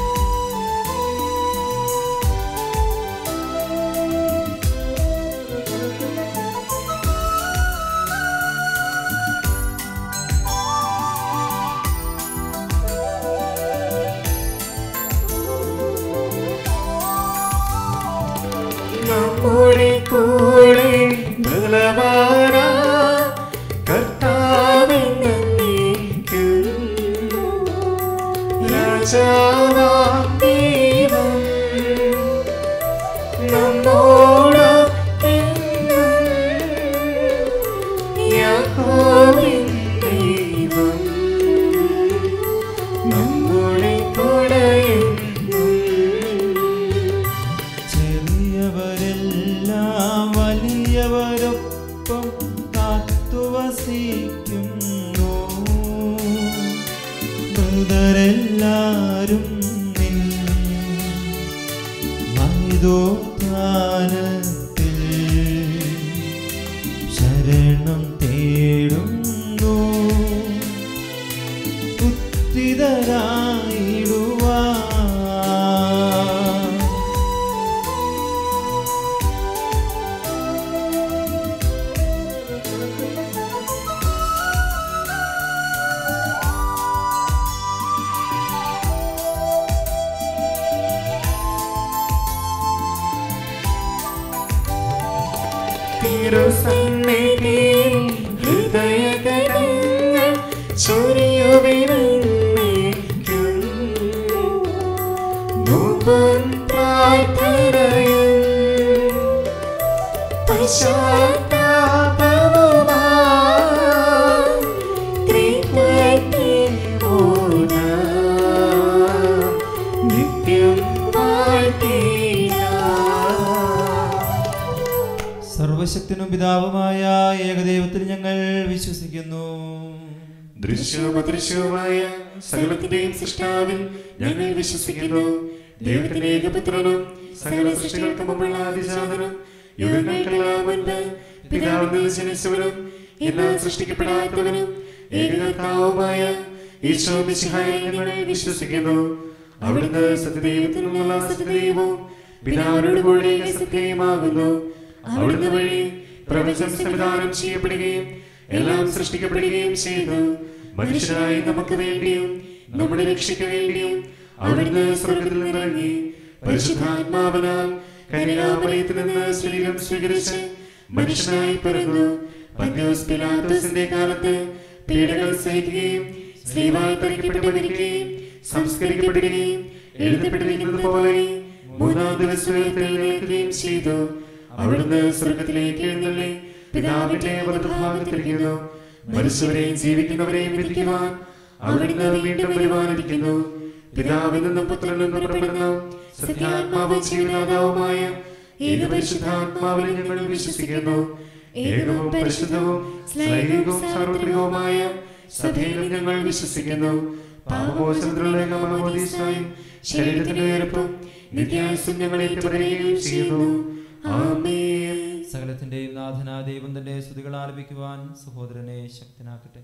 നമ്മുടെ കൂടെ ബലവാന കർത്താവെന്നേക്കും രാജാവാം ദൈവം നമ്മോട് എന്നും യാക്കോബിൻ ദൈവം നമ്മുടെ കൂടെ എന്നും ചെറിയവരെല്ലാം വലിയവരൊപ്പം കാത്തുവസിക്കുന്നു മൃതരെല്ലാരും നിൻ മൈതോത്താനത്തിൽ ശരണം തേടുന്നു ഉത്തിതരായിടുവാ തിരുസന്നിധിയിൽ ഹൃദയഗണങ്ങൾ ചൊരിയുവിനേക്കും നോമ്പും പ്രാർത്ഥനയും പശ്ചാത്താപവുമായി ത്രിത്വത്തിൽ ഓടാം. നിത്യം വാഴ്ത്തിടാം. സർവശക്തനും പിതാവുമായ ഏകദൈവത്തിൽ ഞങ്ങൾ വിശ്വസിക്കുന്നു ദൃശ്യവും അദൃശ്യവുമായ സകലത്തിന്റെയും സൃഷ്ടാവിൽ ഞങ്ങൾ വിശ്വസിക്കുന്നു ദൈവത്തിന്റെ ഏകപുത്രനും സകല സൃഷ്ടികൾക്ക് മുമ്പുള്ള ആദിജാതനും യുഗങ്ങൾക്കെല്ലാം മുൻപ് പിതാവിൽ നിന്ന് ജനിച്ചവനും എല്ലാം സൃഷ്ടിക്കപ്പെടാത്തവനും ഏകകർത്താവുമായ ഈശോ മിശിഹായിൽ ഞങ്ങൾ വിശ്വസിക്കുന്നു അവിടുന്ന് സത്യദൈവത്തിനുള്ള സത്യദൈവവും പിതാവിനോട് കൂടെ സത്യമാകുന്നു അവിടുന്ന് വഴി പ്രപഞ്ചം സംവിധാനം ചെയ്യപ്പെടുകയും എല്ലാം സൃഷ്ടിക്കപ്പെടുകയും ചെയ്തു മനുഷ്യരായി നമുക്ക് വേണ്ടിയും നമ്മുടെ രക്ഷയ്ക്ക് വേണ്ടിയും അവിടുന്ന് സ്വർഗത്തിൽ നിന്നിറങ്ങി പരിശുദ്ധാത്മാവനാൽ കനികാമലയത്തിൽ നിന്ന് ശരീരം സ്വീകരിച്ച് മനുഷ്യനായി പിറന്നു പന്ത്യോസ് പിലാത്തോസിന്റെ കാലത്ത് പീഡകൾ സഹിക്കുകയും സ്ത്രീവായി തനിക്കപ്പെട്ട് മരിക്കുകയും സംസ്കരിക്കപ്പെടുകയും എഴുതപ്പെട്ടിരിക്കുന്നത് പോലെ മൂന്നാം ദിവസം എഴുന്നേൽക്കുകയും ചെയ്തു അവിടുന്ന് സ്വർഗത്തിലേക്ക് എഴുന്നള്ളി പിതാവിന്റെ വലതുഭാഗത്തിരിക്കുന്നു മരിച്ചവരെയും ജീവിക്കുന്നവരെയും വിധിക്കുവാൻ അവിടുന്ന് വീണ്ടും വരുവാനിരിക്കുന്നു പിതാവിൽ നിന്നും പുത്രനിൽ നിന്നും പുറപ്പെടുന്ന സത്യാത്മാവും ജീവനാഥാവുമായ ഏകപരിശുദ്ധാത്മാവിൽ ഞങ്ങൾ വിശ്വസിക്കുന്നു ഏകവും പരിശുദ്ധവും സ്ലൈംഗികവും സാർവത്രികവുമായ സഭയിലും ഞങ്ങൾ വിശ്വസിക്കുന്നു പാപമോചനത്തിലുള്ള ശരീരത്തിന്റെ ഉയർപ്പും നിത്യായുസും ഞങ്ങൾ ഏറ്റുപറയുകയും ചെയ്യുന്നു ആമേൻ സകലത്തിന്റെയും നാഥനാ ദൈവം തന്റെ സ്തുതികൾ ആലപിക്കുവാൻ സഹോദരനെ ശക്തനാക്കട്ടെ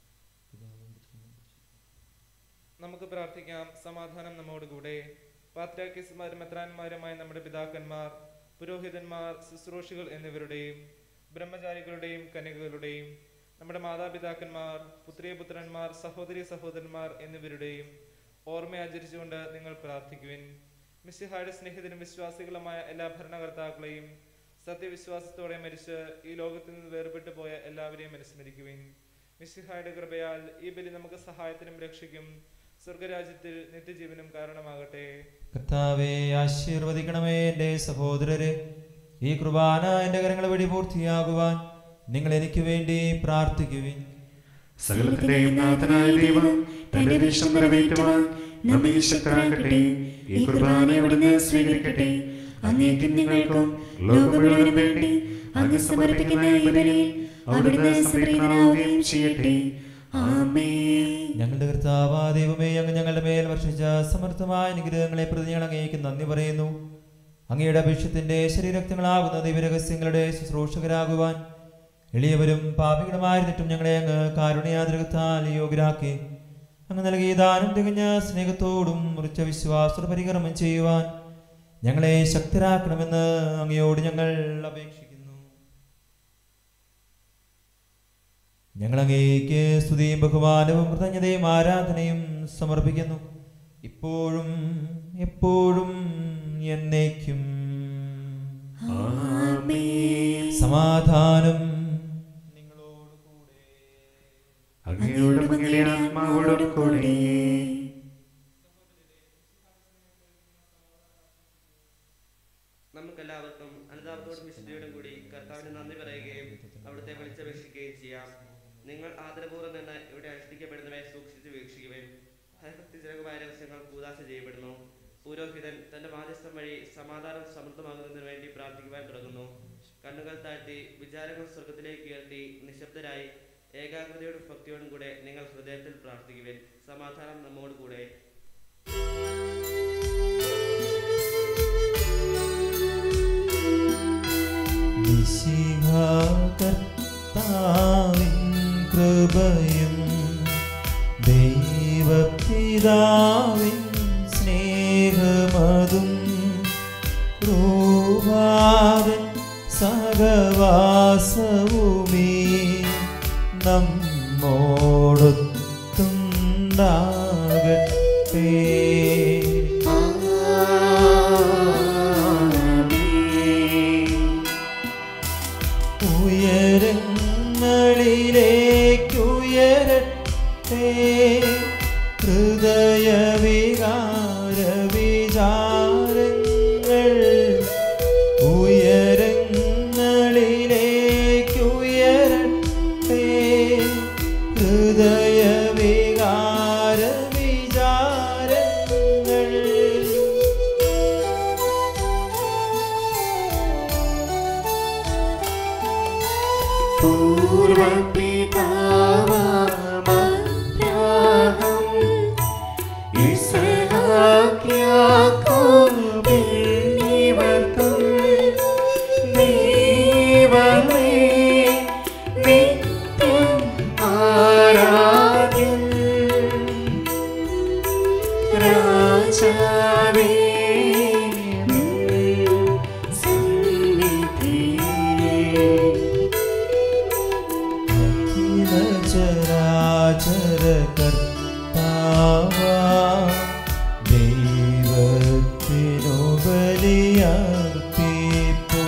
നമുക്ക് പ്രാർത്ഥിക്കാം സമാധാനം നമ്മോടുകൂടെ പാത്രാക്കിസ്മാരും മെത്രാന്മാരുമായ നമ്മുടെ പിതാക്കന്മാർ പുരോഹിതന്മാർ ശുശ്രൂഷികൾ എന്നിവരുടെയും ബ്രഹ്മചാരികളുടെയും കന്യകകളുടെയും നമ്മുടെ മാതാപിതാക്കന്മാർ പുത്രിയപുത്രന്മാർ സഹോദരി സഹോദരന്മാർ എന്നിവരുടെയും ഓർമ്മ ആചരിച്ചുകൊണ്ട് നിങ്ങൾ പ്രാർത്ഥിക്കുവിൻ മിസ്സിഹായുടെ സ്നേഹിതരും വിശ്വാസികളുമായ എല്ലാ ഭരണകർത്താക്കളെയും സത്യവിശ്വാസത്തോടെ മരിച്ച് ഈ ലോകത്തിൽ നിന്ന് വേർപെട്ടു പോയ എല്ലാവരെയും അനുസ്മരിക്കുവിൻ മിസ്സിഹായുടെ കൃപയാൽ ഈ ബലി നമുക്ക് സഹായത്തിനും രക്ഷയ്ക്കും സ്വർഗരാജ്യത്തിൽ നിത്യജീവനും കാരണമാകട്ടെ കർത്താവെ ആശീർവദിക്കണമേ എൻ്റെ സഹോദരരെ ഈ കുർബാന എൻ്റെ കരങ്ങൾ വഴി പൂർത്തിയാകുവാൻ നിങ്ങൾ എനിക്ക് വേണ്ടി പ്രാർത്ഥിക്കുവിൻ സകലത്തിന്റെയും നാഥനായ ദൈവം തന്റെ വിഷം നിറവേറ്റുവാൻ നമ്മെ ശക്തരാക്കട്ടെ ഈ കുർബാന അവിടുന്ന് സ്വീകരിക്കട്ടെ അങ്ങേക്കും നിങ്ങൾക്കും ലോകം മുഴുവനും വേണ്ടി അങ്ങ് സമർപ്പിക്കുന്ന ഈ ബലിയിൽ അവിടുന്ന് സംപ്രീതനാവുകയും ചെയ്യട്ടെ ആമേൻ ഞങ്ങളുടെ കർത്താവാ ദൈവമേ അങ്ങ് ഞങ്ങളുടെ മേൽ വർഷിച്ച സമർത്ഥമായ അനുഗ്രഹങ്ങളെ പ്രതി ഞങ്ങൾ അങ്ങേക്ക് നന്ദി പറയുന്നു അങ്ങയുടെ അഭിഷത്തിന്റെ ശരീരക്തങ്ങളാകുന്ന ദൈവരഹസ്യങ്ങളുടെ ശുശ്രൂഷകരാകുവാൻ എളിയവരും പാപികളുമായിരുന്നിട്ടും ഞങ്ങളെ അങ്ങ് കാരുണ്യാതിരകത്താൽ യോഗ്യരാക്കി അങ്ങ് നൽകിയ ദാനം തികഞ്ഞ സ്നേഹത്തോടും മുറിച്ച വിശ്വാസത്തോട് പരികർമ്മം ചെയ്യുവാൻ ഞങ്ങളെ ശക്തരാക്കണമെന്ന് അങ്ങയോട് ഞങ്ങൾ അപേക്ഷിക്കുന്നു ഞങ്ങൾ അങ്ങേക്ക് സ്തുതിയും ബഹുമാനവും കൃതജ്ഞതയും ആരാധനയും സമർപ്പിക്കുന്നു ഇപ്പോഴും എപ്പോഴും എന്നേക്കും ആമേൻ സമാധാനം നിങ്ങളോട് കൂടെ അങ്ങയോടും അങ്ങയുടെ ആത്മാവോടും കൂടെ നമുക്കെല്ലാവർക്കും അനുതാപത്തോടും വിശുദ്ധിയോടും കൂടി കർത്താവിന് നന്ദി പറയുകയും അവിടുത്തെ വിളിച്ചപേക്ഷിക്കുകയും ചെയ്യാം നിങ്ങൾ ആദരപൂർവ്വം നിന്ന് ഇവിടെ അനുഷ്ഠിക്കപ്പെടുന്നവയെ സൂക്ഷിച്ച് വീക്ഷിക്കുവേൻ ഭയഭക്തിജനകമായ രഹസ്യങ്ങൾ കൂതാശ ചെയ്യപ്പെടുന്നു പുരോഹിതൻ തന്റെ മാധ്യസ്ഥം വഴി സമാധാനം സമൃദ്ധമാകുന്നതിന് വേണ്ടി പ്രാർത്ഥിക്കുവാൻ തുടങ്ങുന്നു കണ്ണുകൾ താഴ്ത്തി വിചാരങ്ങൾ സ്വർഗത്തിലേക്ക് ഉയർത്തി നിശബ്ദരായി ഏകാഗ്രതയോടും ഭക്തിയോടും കൂടെ നിങ്ങൾ ഹൃദയത്തിൽ പ്രാർത്ഥിക്കുവേൻ സമാധാനം നമ്മോട് കൂടെ കർത്താവിൻ കൃപയും ദൈവപിതാവിൻ സ്നേഹമതും രൂപാതൻ സഹവാസവുമേ നമ്മോടൊത്തുണ്ടാകട്ടെ ഉയരങ്ങളിലേക്കുയരട്ടെ ഹൃദയവികാര വിചാരങ്ങൾ ഉയരങ്ങളിലേക്കുയരട്ടെ ഹൃദയവികാര വിചാരങ്ങൾ പൂർവപിതാവാമബ്രാഹം രാജാവേ ചരാചര കർത്താവ ദൈവത്തിനു ബലിയർപ്പിപ്പൂ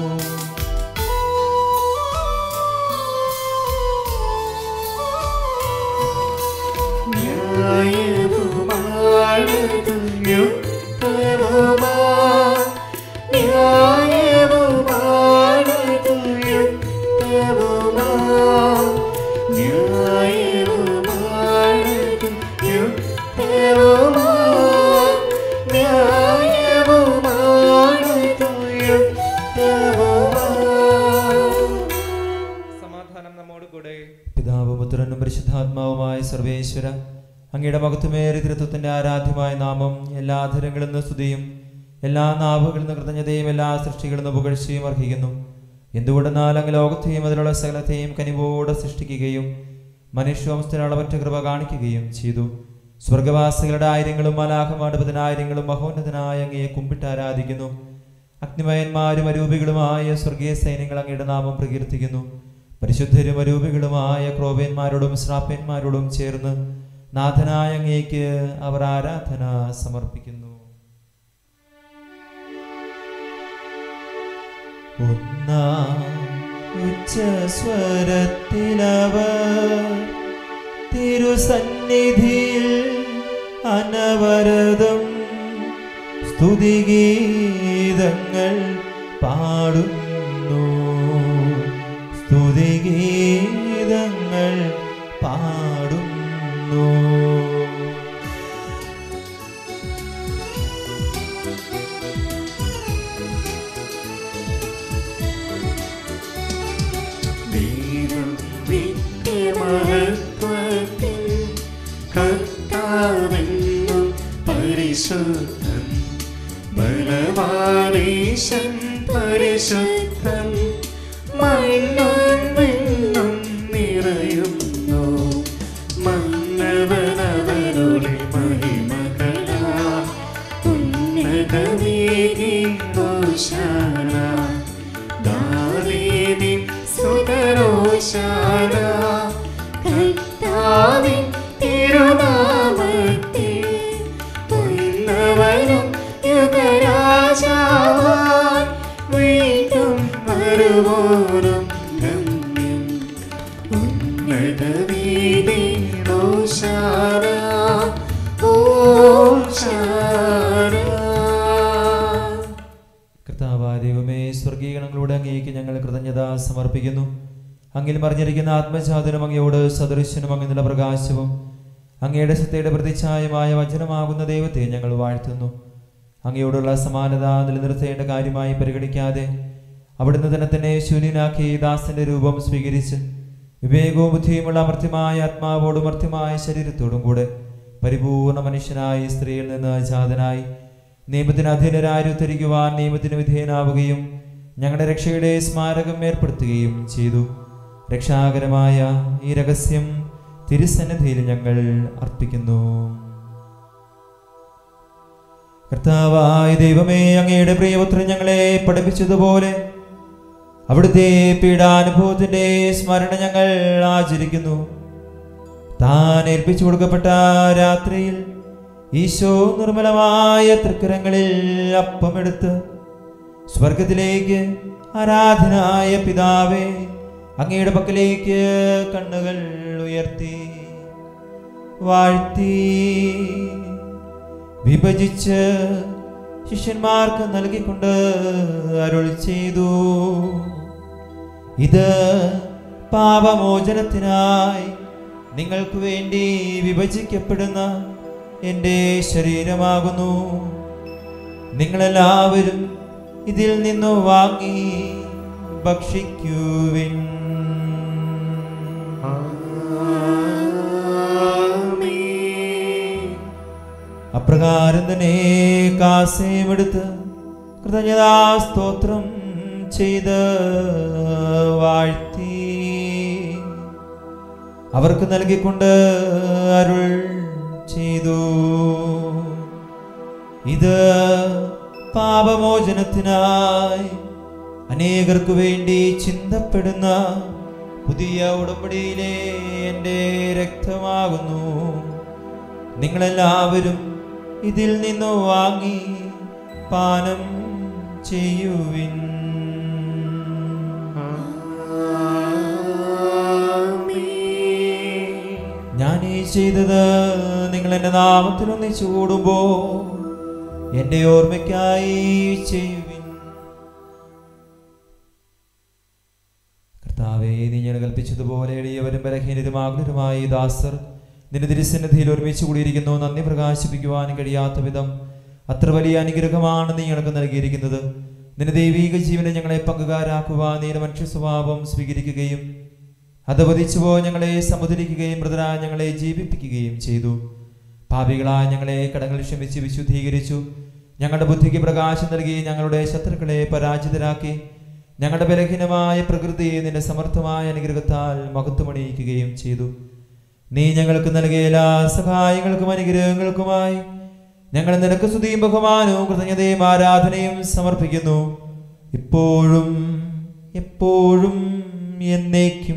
ന്യായവുമാണതും യുക്തവുമാ ന്യായവുമാണതും യുക്തവുമാ ന്യായവുമാണതും യുക്തവുമാ ന്യായവുമാണതും യുക്തവുമാ സമാധാനം നമ്മോട് കൂടെ പിതാവും പുത്രനും പരിശുദ്ധാത്മാവുമായ സർവേശ്വര അങ്ങയുടെ മഹത്വമേറിയ തൃത്വത്തിന്റെ ആരാധ്യമായ നാമം എല്ലാ ധരങ്ങളിൽ നിന്ന് സ്തുതിയും എല്ലാ നാവുകളിൽ നിന്ന് കൃതജ്ഞതയും എല്ലാ സൃഷ്ടികളിൽ നിന്ന് പുകഴ്ചയും അർഹിക്കുന്നു എന്തുകൊണ്ടെന്നാൽ അങ്ങ് ലോകത്തെയും അതിലുള്ള സകലത്തെയും കനിവോടെ സൃഷ്ടിക്കുകയും മനുഷ്യവംശത്തിനുള്ള മറ്റു കൃപ കാണിക്കുകയും ചെയ്തു സ്വർഗവാസികളുടെ ആയിരങ്ങളും മലാഹമാട് പതിനായിരങ്ങളും മഹോന്നതനായ അങ്ങയെ കുമ്പിട്ട് ആരാധിക്കുന്നു അഗ്നിമയന്മാരും അരൂപികളുമായ സ്വർഗീയ സൈന്യങ്ങൾ അങ്ങയുടെ നാമം പ്രകീർത്തിക്കുന്നു പരിശുദ്ധരും അരൂപികളുമായ ക്രോവേന്മാരോടും ശ്രാപ്പന്മാരോടും ചേർന്ന് നാഥനായ അങ്ങേക്ക് അവർ ആരാധന സമർപ്പിക്കുന്നു ഒന്നാം ഉച്ചസ്വരത്തിലവർ തിരുസന്നിധിയിൽ അനവരതം സ്തുതിഗീതങ്ങൾ പാടുന്നു സ്തുതിഗീതങ്ങൾ പാടുന്നു ദൈവം നിത്യമഹത്വത്തിൽ കർത്താവെന്നും പരിശുദ്ധൻ ബലവാനീശൻ പരിശുദ്ധൻ മണ്ണും വിണ്ണും നിറയുന്നു മന്നവനവരുടെ മഹിമകളാ ഉന്നതമേകി ദോഷാന ദാവീദിൻ സുതരോശാന കർത്താവിൻ തിരുനാമത്തിൽ ഉന്നവനും യുഗരാജാവാൻ വീണ്ടും വരുവോരും ഗമ്യം ഉന്നതവീതി ഓശാന ഓശാന കർത്താവായ ദൈവമേ സ്വർഗീയഗണങ്ങളോട് അങ്ങേക്ക് ഞങ്ങൾ കൃതജ്ഞത സമർപ്പിക്കുന്നു അങ്ങിൽ മറിഞ്ഞിരിക്കുന്ന ആത്മജാതനും അങ്ങയോട് സദൃശ്യനും അങ്ങുന്നുള്ള പ്രകാശവും അങ്ങയുടെ സത്തയുടെ പ്രതിച്ഛായമായ വചനമാകുന്ന ദൈവത്തെ ഞങ്ങൾ വാഴ്ത്തുന്നു അങ്ങയോടുള്ള സമാനത നിലനിർത്തേണ്ട കാര്യമായി പരിഗണിക്കാതെ അവിടുന്ന് തന്നെ തന്നെ ശൂന്യനാക്കി ദാസന്റെ രൂപം സ്വീകരിച്ച് വിവേകവും ബുദ്ധിയുമുള്ള അമർത്യമായ ആത്മാവോടും അമർത്യമായ ശരീരത്തോടും കൂടെ പരിപൂർണ മനുഷ്യനായി സ്ത്രീയിൽ നിന്ന് ജാതനായി നിയമത്തിന് അധീനരായി ഉത്തരിക്കുവാൻ നിയമത്തിന് വിധേയനാവുകയും ഞങ്ങളുടെ രക്ഷയുടെ സ്മാരകം ഏർപ്പെടുത്തുകയും ചെയ്തു രക്ഷാകരമായ ഈ രഹസ്യം തിരുസന്നിധിയിൽ ഞങ്ങൾ അർപ്പിക്കുന്നു കർത്താവായ ദൈവമേ അങ്ങയുടെ പ്രിയപുത്രൻ ഞങ്ങളെ പഠിപ്പിച്ചതുപോലെ അവിടുത്തെ പീഡാനുഭവത്തിന്റെ സ്മരണ ഞങ്ങൾ ആചരിക്കുന്നു താൻ ഏൽപ്പിച്ചു കൊടുക്കപ്പെട്ട രാത്രിയിൽ ഈശോ നിർമ്മലമായ തൃക്കരങ്ങളിൽ അപ്പമെടുത്ത് സ്വർഗത്തിലേക്ക് ആരാധനായ പിതാവേ അങ്ങയുടെ പക്കലേക്ക് കണ്ണുകൾ ഉയർത്തി വാഴ്ത്തി വിഭജിച്ച് ശിഷ്യന്മാർക്ക് നൽകിക്കൊണ്ട് അരുൾ ചെയ്തു ഇത് പാപമോചനത്തിനായി നിങ്ങൾക്ക് വേണ്ടി വിഭജിക്കപ്പെടുന്ന എൻ്റെ ശരീരമാകുന്നു നിങ്ങളെല്ലാവരും ഇതിൽ നിന്നു വാങ്ങി ഭക്ഷിക്കുവിൻ അപ്രകാരം തന്നെ കാസയുമെടുത്ത് കൃതജ്ഞതാ സ്തോത്രം ചെയ്ത് വാഴ്ത്തി അവർക്ക് നൽകിക്കൊണ്ട് അരുൾ ചെയ്തു ഇത് പാപമോചനത്തിനായി അനേകർക്കു വേണ്ടി ചിന്തപ്പെടുന്ന പുതിയ ഉടമ്പടിയിലെ എൻ്റെ രക്തമാകുന്നു നിങ്ങളെല്ലാവരും ഇതിൽ നിന്ന് വാങ്ങി പാനം ചെയ്യുവിൻ ഞാൻ ഈ ചെയ്തത് നിങ്ങൾ എൻ്റെ നാമത്തിൽ ഒന്നിച്ചു കൂടുമ്പോ എൻ്റെ ഓർമ്മയ്ക്കായി ചെയ്യുവിൻ കർത്താവേ നീ ഞാൻ കൽപ്പിച്ചതുപോലെ എളിയവരും ബലഹീനരുമാകുലരുമായ ഈ ദാസർ നിന്റെ തിരുസന്നിധിയിൽ ഒരുമിച്ച് കൂടിയിരിക്കുന്നു നന്ദി പ്രകാശിപ്പിക്കുവാനും കഴിയാത്ത വിധം അത്ര വലിയ അനുഗ്രഹമാണ് നീ ഞങ്ങൾക്ക് നൽകിയിരിക്കുന്നത് നിന്റെ ദൈവീക ജീവനെ ഞങ്ങളെ പങ്കുകാരാക്കുവാൻ നീ മനുഷ്യ സ്വഭാവം സ്വീകരിക്കുകയും അധപതിച്ചുപോ ഞങ്ങളെ സമുദ്രിക്കുകയും മൃതരായ ഞങ്ങളെ ജീവിപ്പിക്കുകയും ചെയ്തു പാപികളായ ഞങ്ങളെ കടങ്ങൾ ക്ഷമിച്ച് വിശുദ്ധീകരിച്ചു ഞങ്ങളുടെ ബുദ്ധിക്ക് പ്രകാശം നൽകി ഞങ്ങളുടെ ശത്രുക്കളെ പരാജിതരാക്കി ഞങ്ങളുടെ ബലഹീനമായ പ്രകൃതിയെ നിന്റെ സമർത്ഥമായ അനുഗ്രഹത്താൽ മഹത്വമണിയിക്കുകയും ചെയ്തു നീ ഞങ്ങൾക്ക് നൽകിയ എല്ലാ സഹായങ്ങൾക്കും അനുഗ്രഹങ്ങൾക്കുമായി ഞങ്ങൾ നിനക്ക് സ്തുതിയും ബഹുമാനവും കൃതജ്ഞതയും ആരാധനയും സമർപ്പിക്കുന്നു ഇപ്പോഴും എപ്പോഴും എന്നേക്കും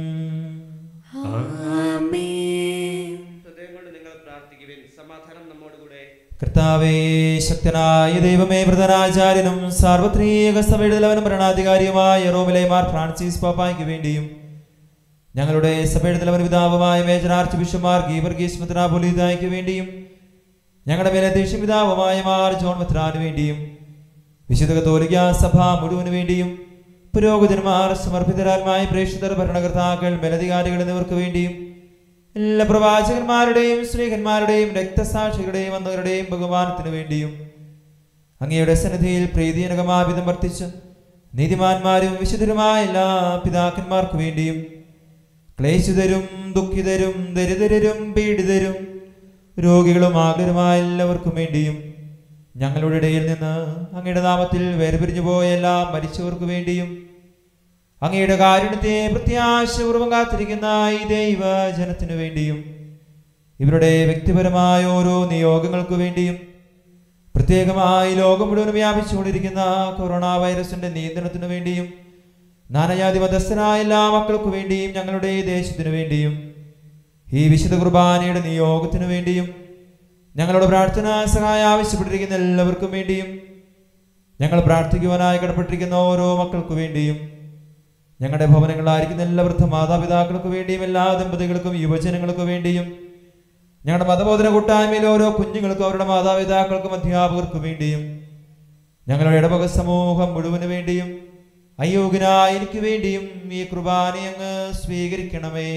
ഹൃദയം കൊണ്ട് നിങ്ങൾ പ്രാർത്ഥിക്കുവിൻ സമാധാനം നമ്മോടുകൂടെ കർത്താവേ ശക്തനായ ദൈവമേ വ്രതനാചാര്യനും സാർവത്രിക സഭയുടെ തലവനും ഭരണാധികാരിയുമായ റോമിലെ മാർ ഫ്രാൻസിസ് പാപ്പായ്ക്ക് വേണ്ടിയും ഞങ്ങളുടെ സഭയുടെ തലവൻ പിതാവുമായ മേജർ ആർച്ച് ബിഷപ്പ്മാർ ഗീവർഗീസ് മെത്രാപൊലീതായ്ക്ക് വേണ്ടിയും ഞങ്ങളുടെ മേലധ്യക്ഷ പിതാവുമായ മാർ ജോൺ മെത്രാന് വേണ്ടിയും വിശുദ്ധ കത്തോലിക്ക സഭ മുഴുവന് വേണ്ടിയും പുരോഗതിന്മാർ സമർപ്പിതരാത്മായ പ്രേക്ഷിതർ ഭരണകർത്താക്കൾ മേലധികാരികൾ എന്നിവർക്ക് വേണ്ടിയും എല്ലാ പ്രവാചകന്മാരുടെയും സ്ത്രീകന്മാരുടെയും രക്തസാക്ഷികളുടെയും അന്നവരുടെയും ബഹുമാനത്തിനു വേണ്ടിയും അങ്ങയുടെ സന്നിധിയിൽ പ്രീതിജനകമാവിധം വർത്തിച്ച് നീതിമാന്മാരും വിശുദ്ധരുമായ എല്ലാ പിതാക്കന്മാർക്കു വേണ്ടിയും ക്ലേശിതരും ദുഃഖിതരും ദരിദ്രരും പീഡിതരും രോഗികളും ആകരുമായ എല്ലാവർക്കും വേണ്ടിയും ഞങ്ങളുടെ ഇടയിൽ നിന്ന് അങ്ങയുടെ നാമത്തിൽ വേർപിരിഞ്ഞു പോയ എല്ലാ മരിച്ചവർക്കു വേണ്ടിയും അങ്ങയുടെ കാരുണ്യത്തെ പ്രത്യാശപൂർവ്വം കാത്തിരിക്കുന്ന ഈ ദൈവ ജനത്തിനു വേണ്ടിയും ഇവരുടെ വ്യക്തിപരമായ ഓരോ നിയോഗങ്ങൾക്കു വേണ്ടിയും പ്രത്യേകമായി ലോകം മുഴുവൻ വ്യാപിച്ചുകൊണ്ടിരിക്കുന്ന കൊറോണ വൈറസിന്റെ നിയന്ത്രണത്തിനു വേണ്ടിയും നാനജാതി മതസ്ഥരായ എല്ലാ മക്കൾക്കു വേണ്ടിയും ഞങ്ങളുടെ ദേശത്തിനു വേണ്ടിയും ഈ വിശുദ്ധ കുർബാനയുടെ നിയോഗത്തിനു വേണ്ടിയും ഞങ്ങളുടെ പ്രാർത്ഥന സഹായം ആവശ്യപ്പെട്ടിരിക്കുന്ന എല്ലാവർക്കും വേണ്ടിയും ഞങ്ങൾ പ്രാർത്ഥിക്കുവാനായി കടപ്പെട്ടിരിക്കുന്ന ഓരോ മക്കൾക്കു വേണ്ടിയും ഞങ്ങളുടെ ഭവനങ്ങളായിരിക്കുന്ന എല്ലാ വൃദ്ധ മാതാപിതാക്കൾക്ക് വേണ്ടിയും എല്ലാ ദമ്പതികൾക്കും യുവജനങ്ങൾക്ക് വേണ്ടിയും ഞങ്ങളുടെ മതബോധന കൂട്ടായ്മയിൽ ഓരോ കുഞ്ഞുങ്ങൾക്കും അവരുടെ മാതാപിതാക്കൾക്കും അധ്യാപകർക്കും വേണ്ടിയും ഞങ്ങളുടെ ഇടവക സമൂഹം മുഴുവന് വേണ്ടിയും അയോഗ്യനായ എനിക്ക് വേണ്ടിയും ഈ കുർബാന അങ്ങ് സ്വീകരിക്കണമേ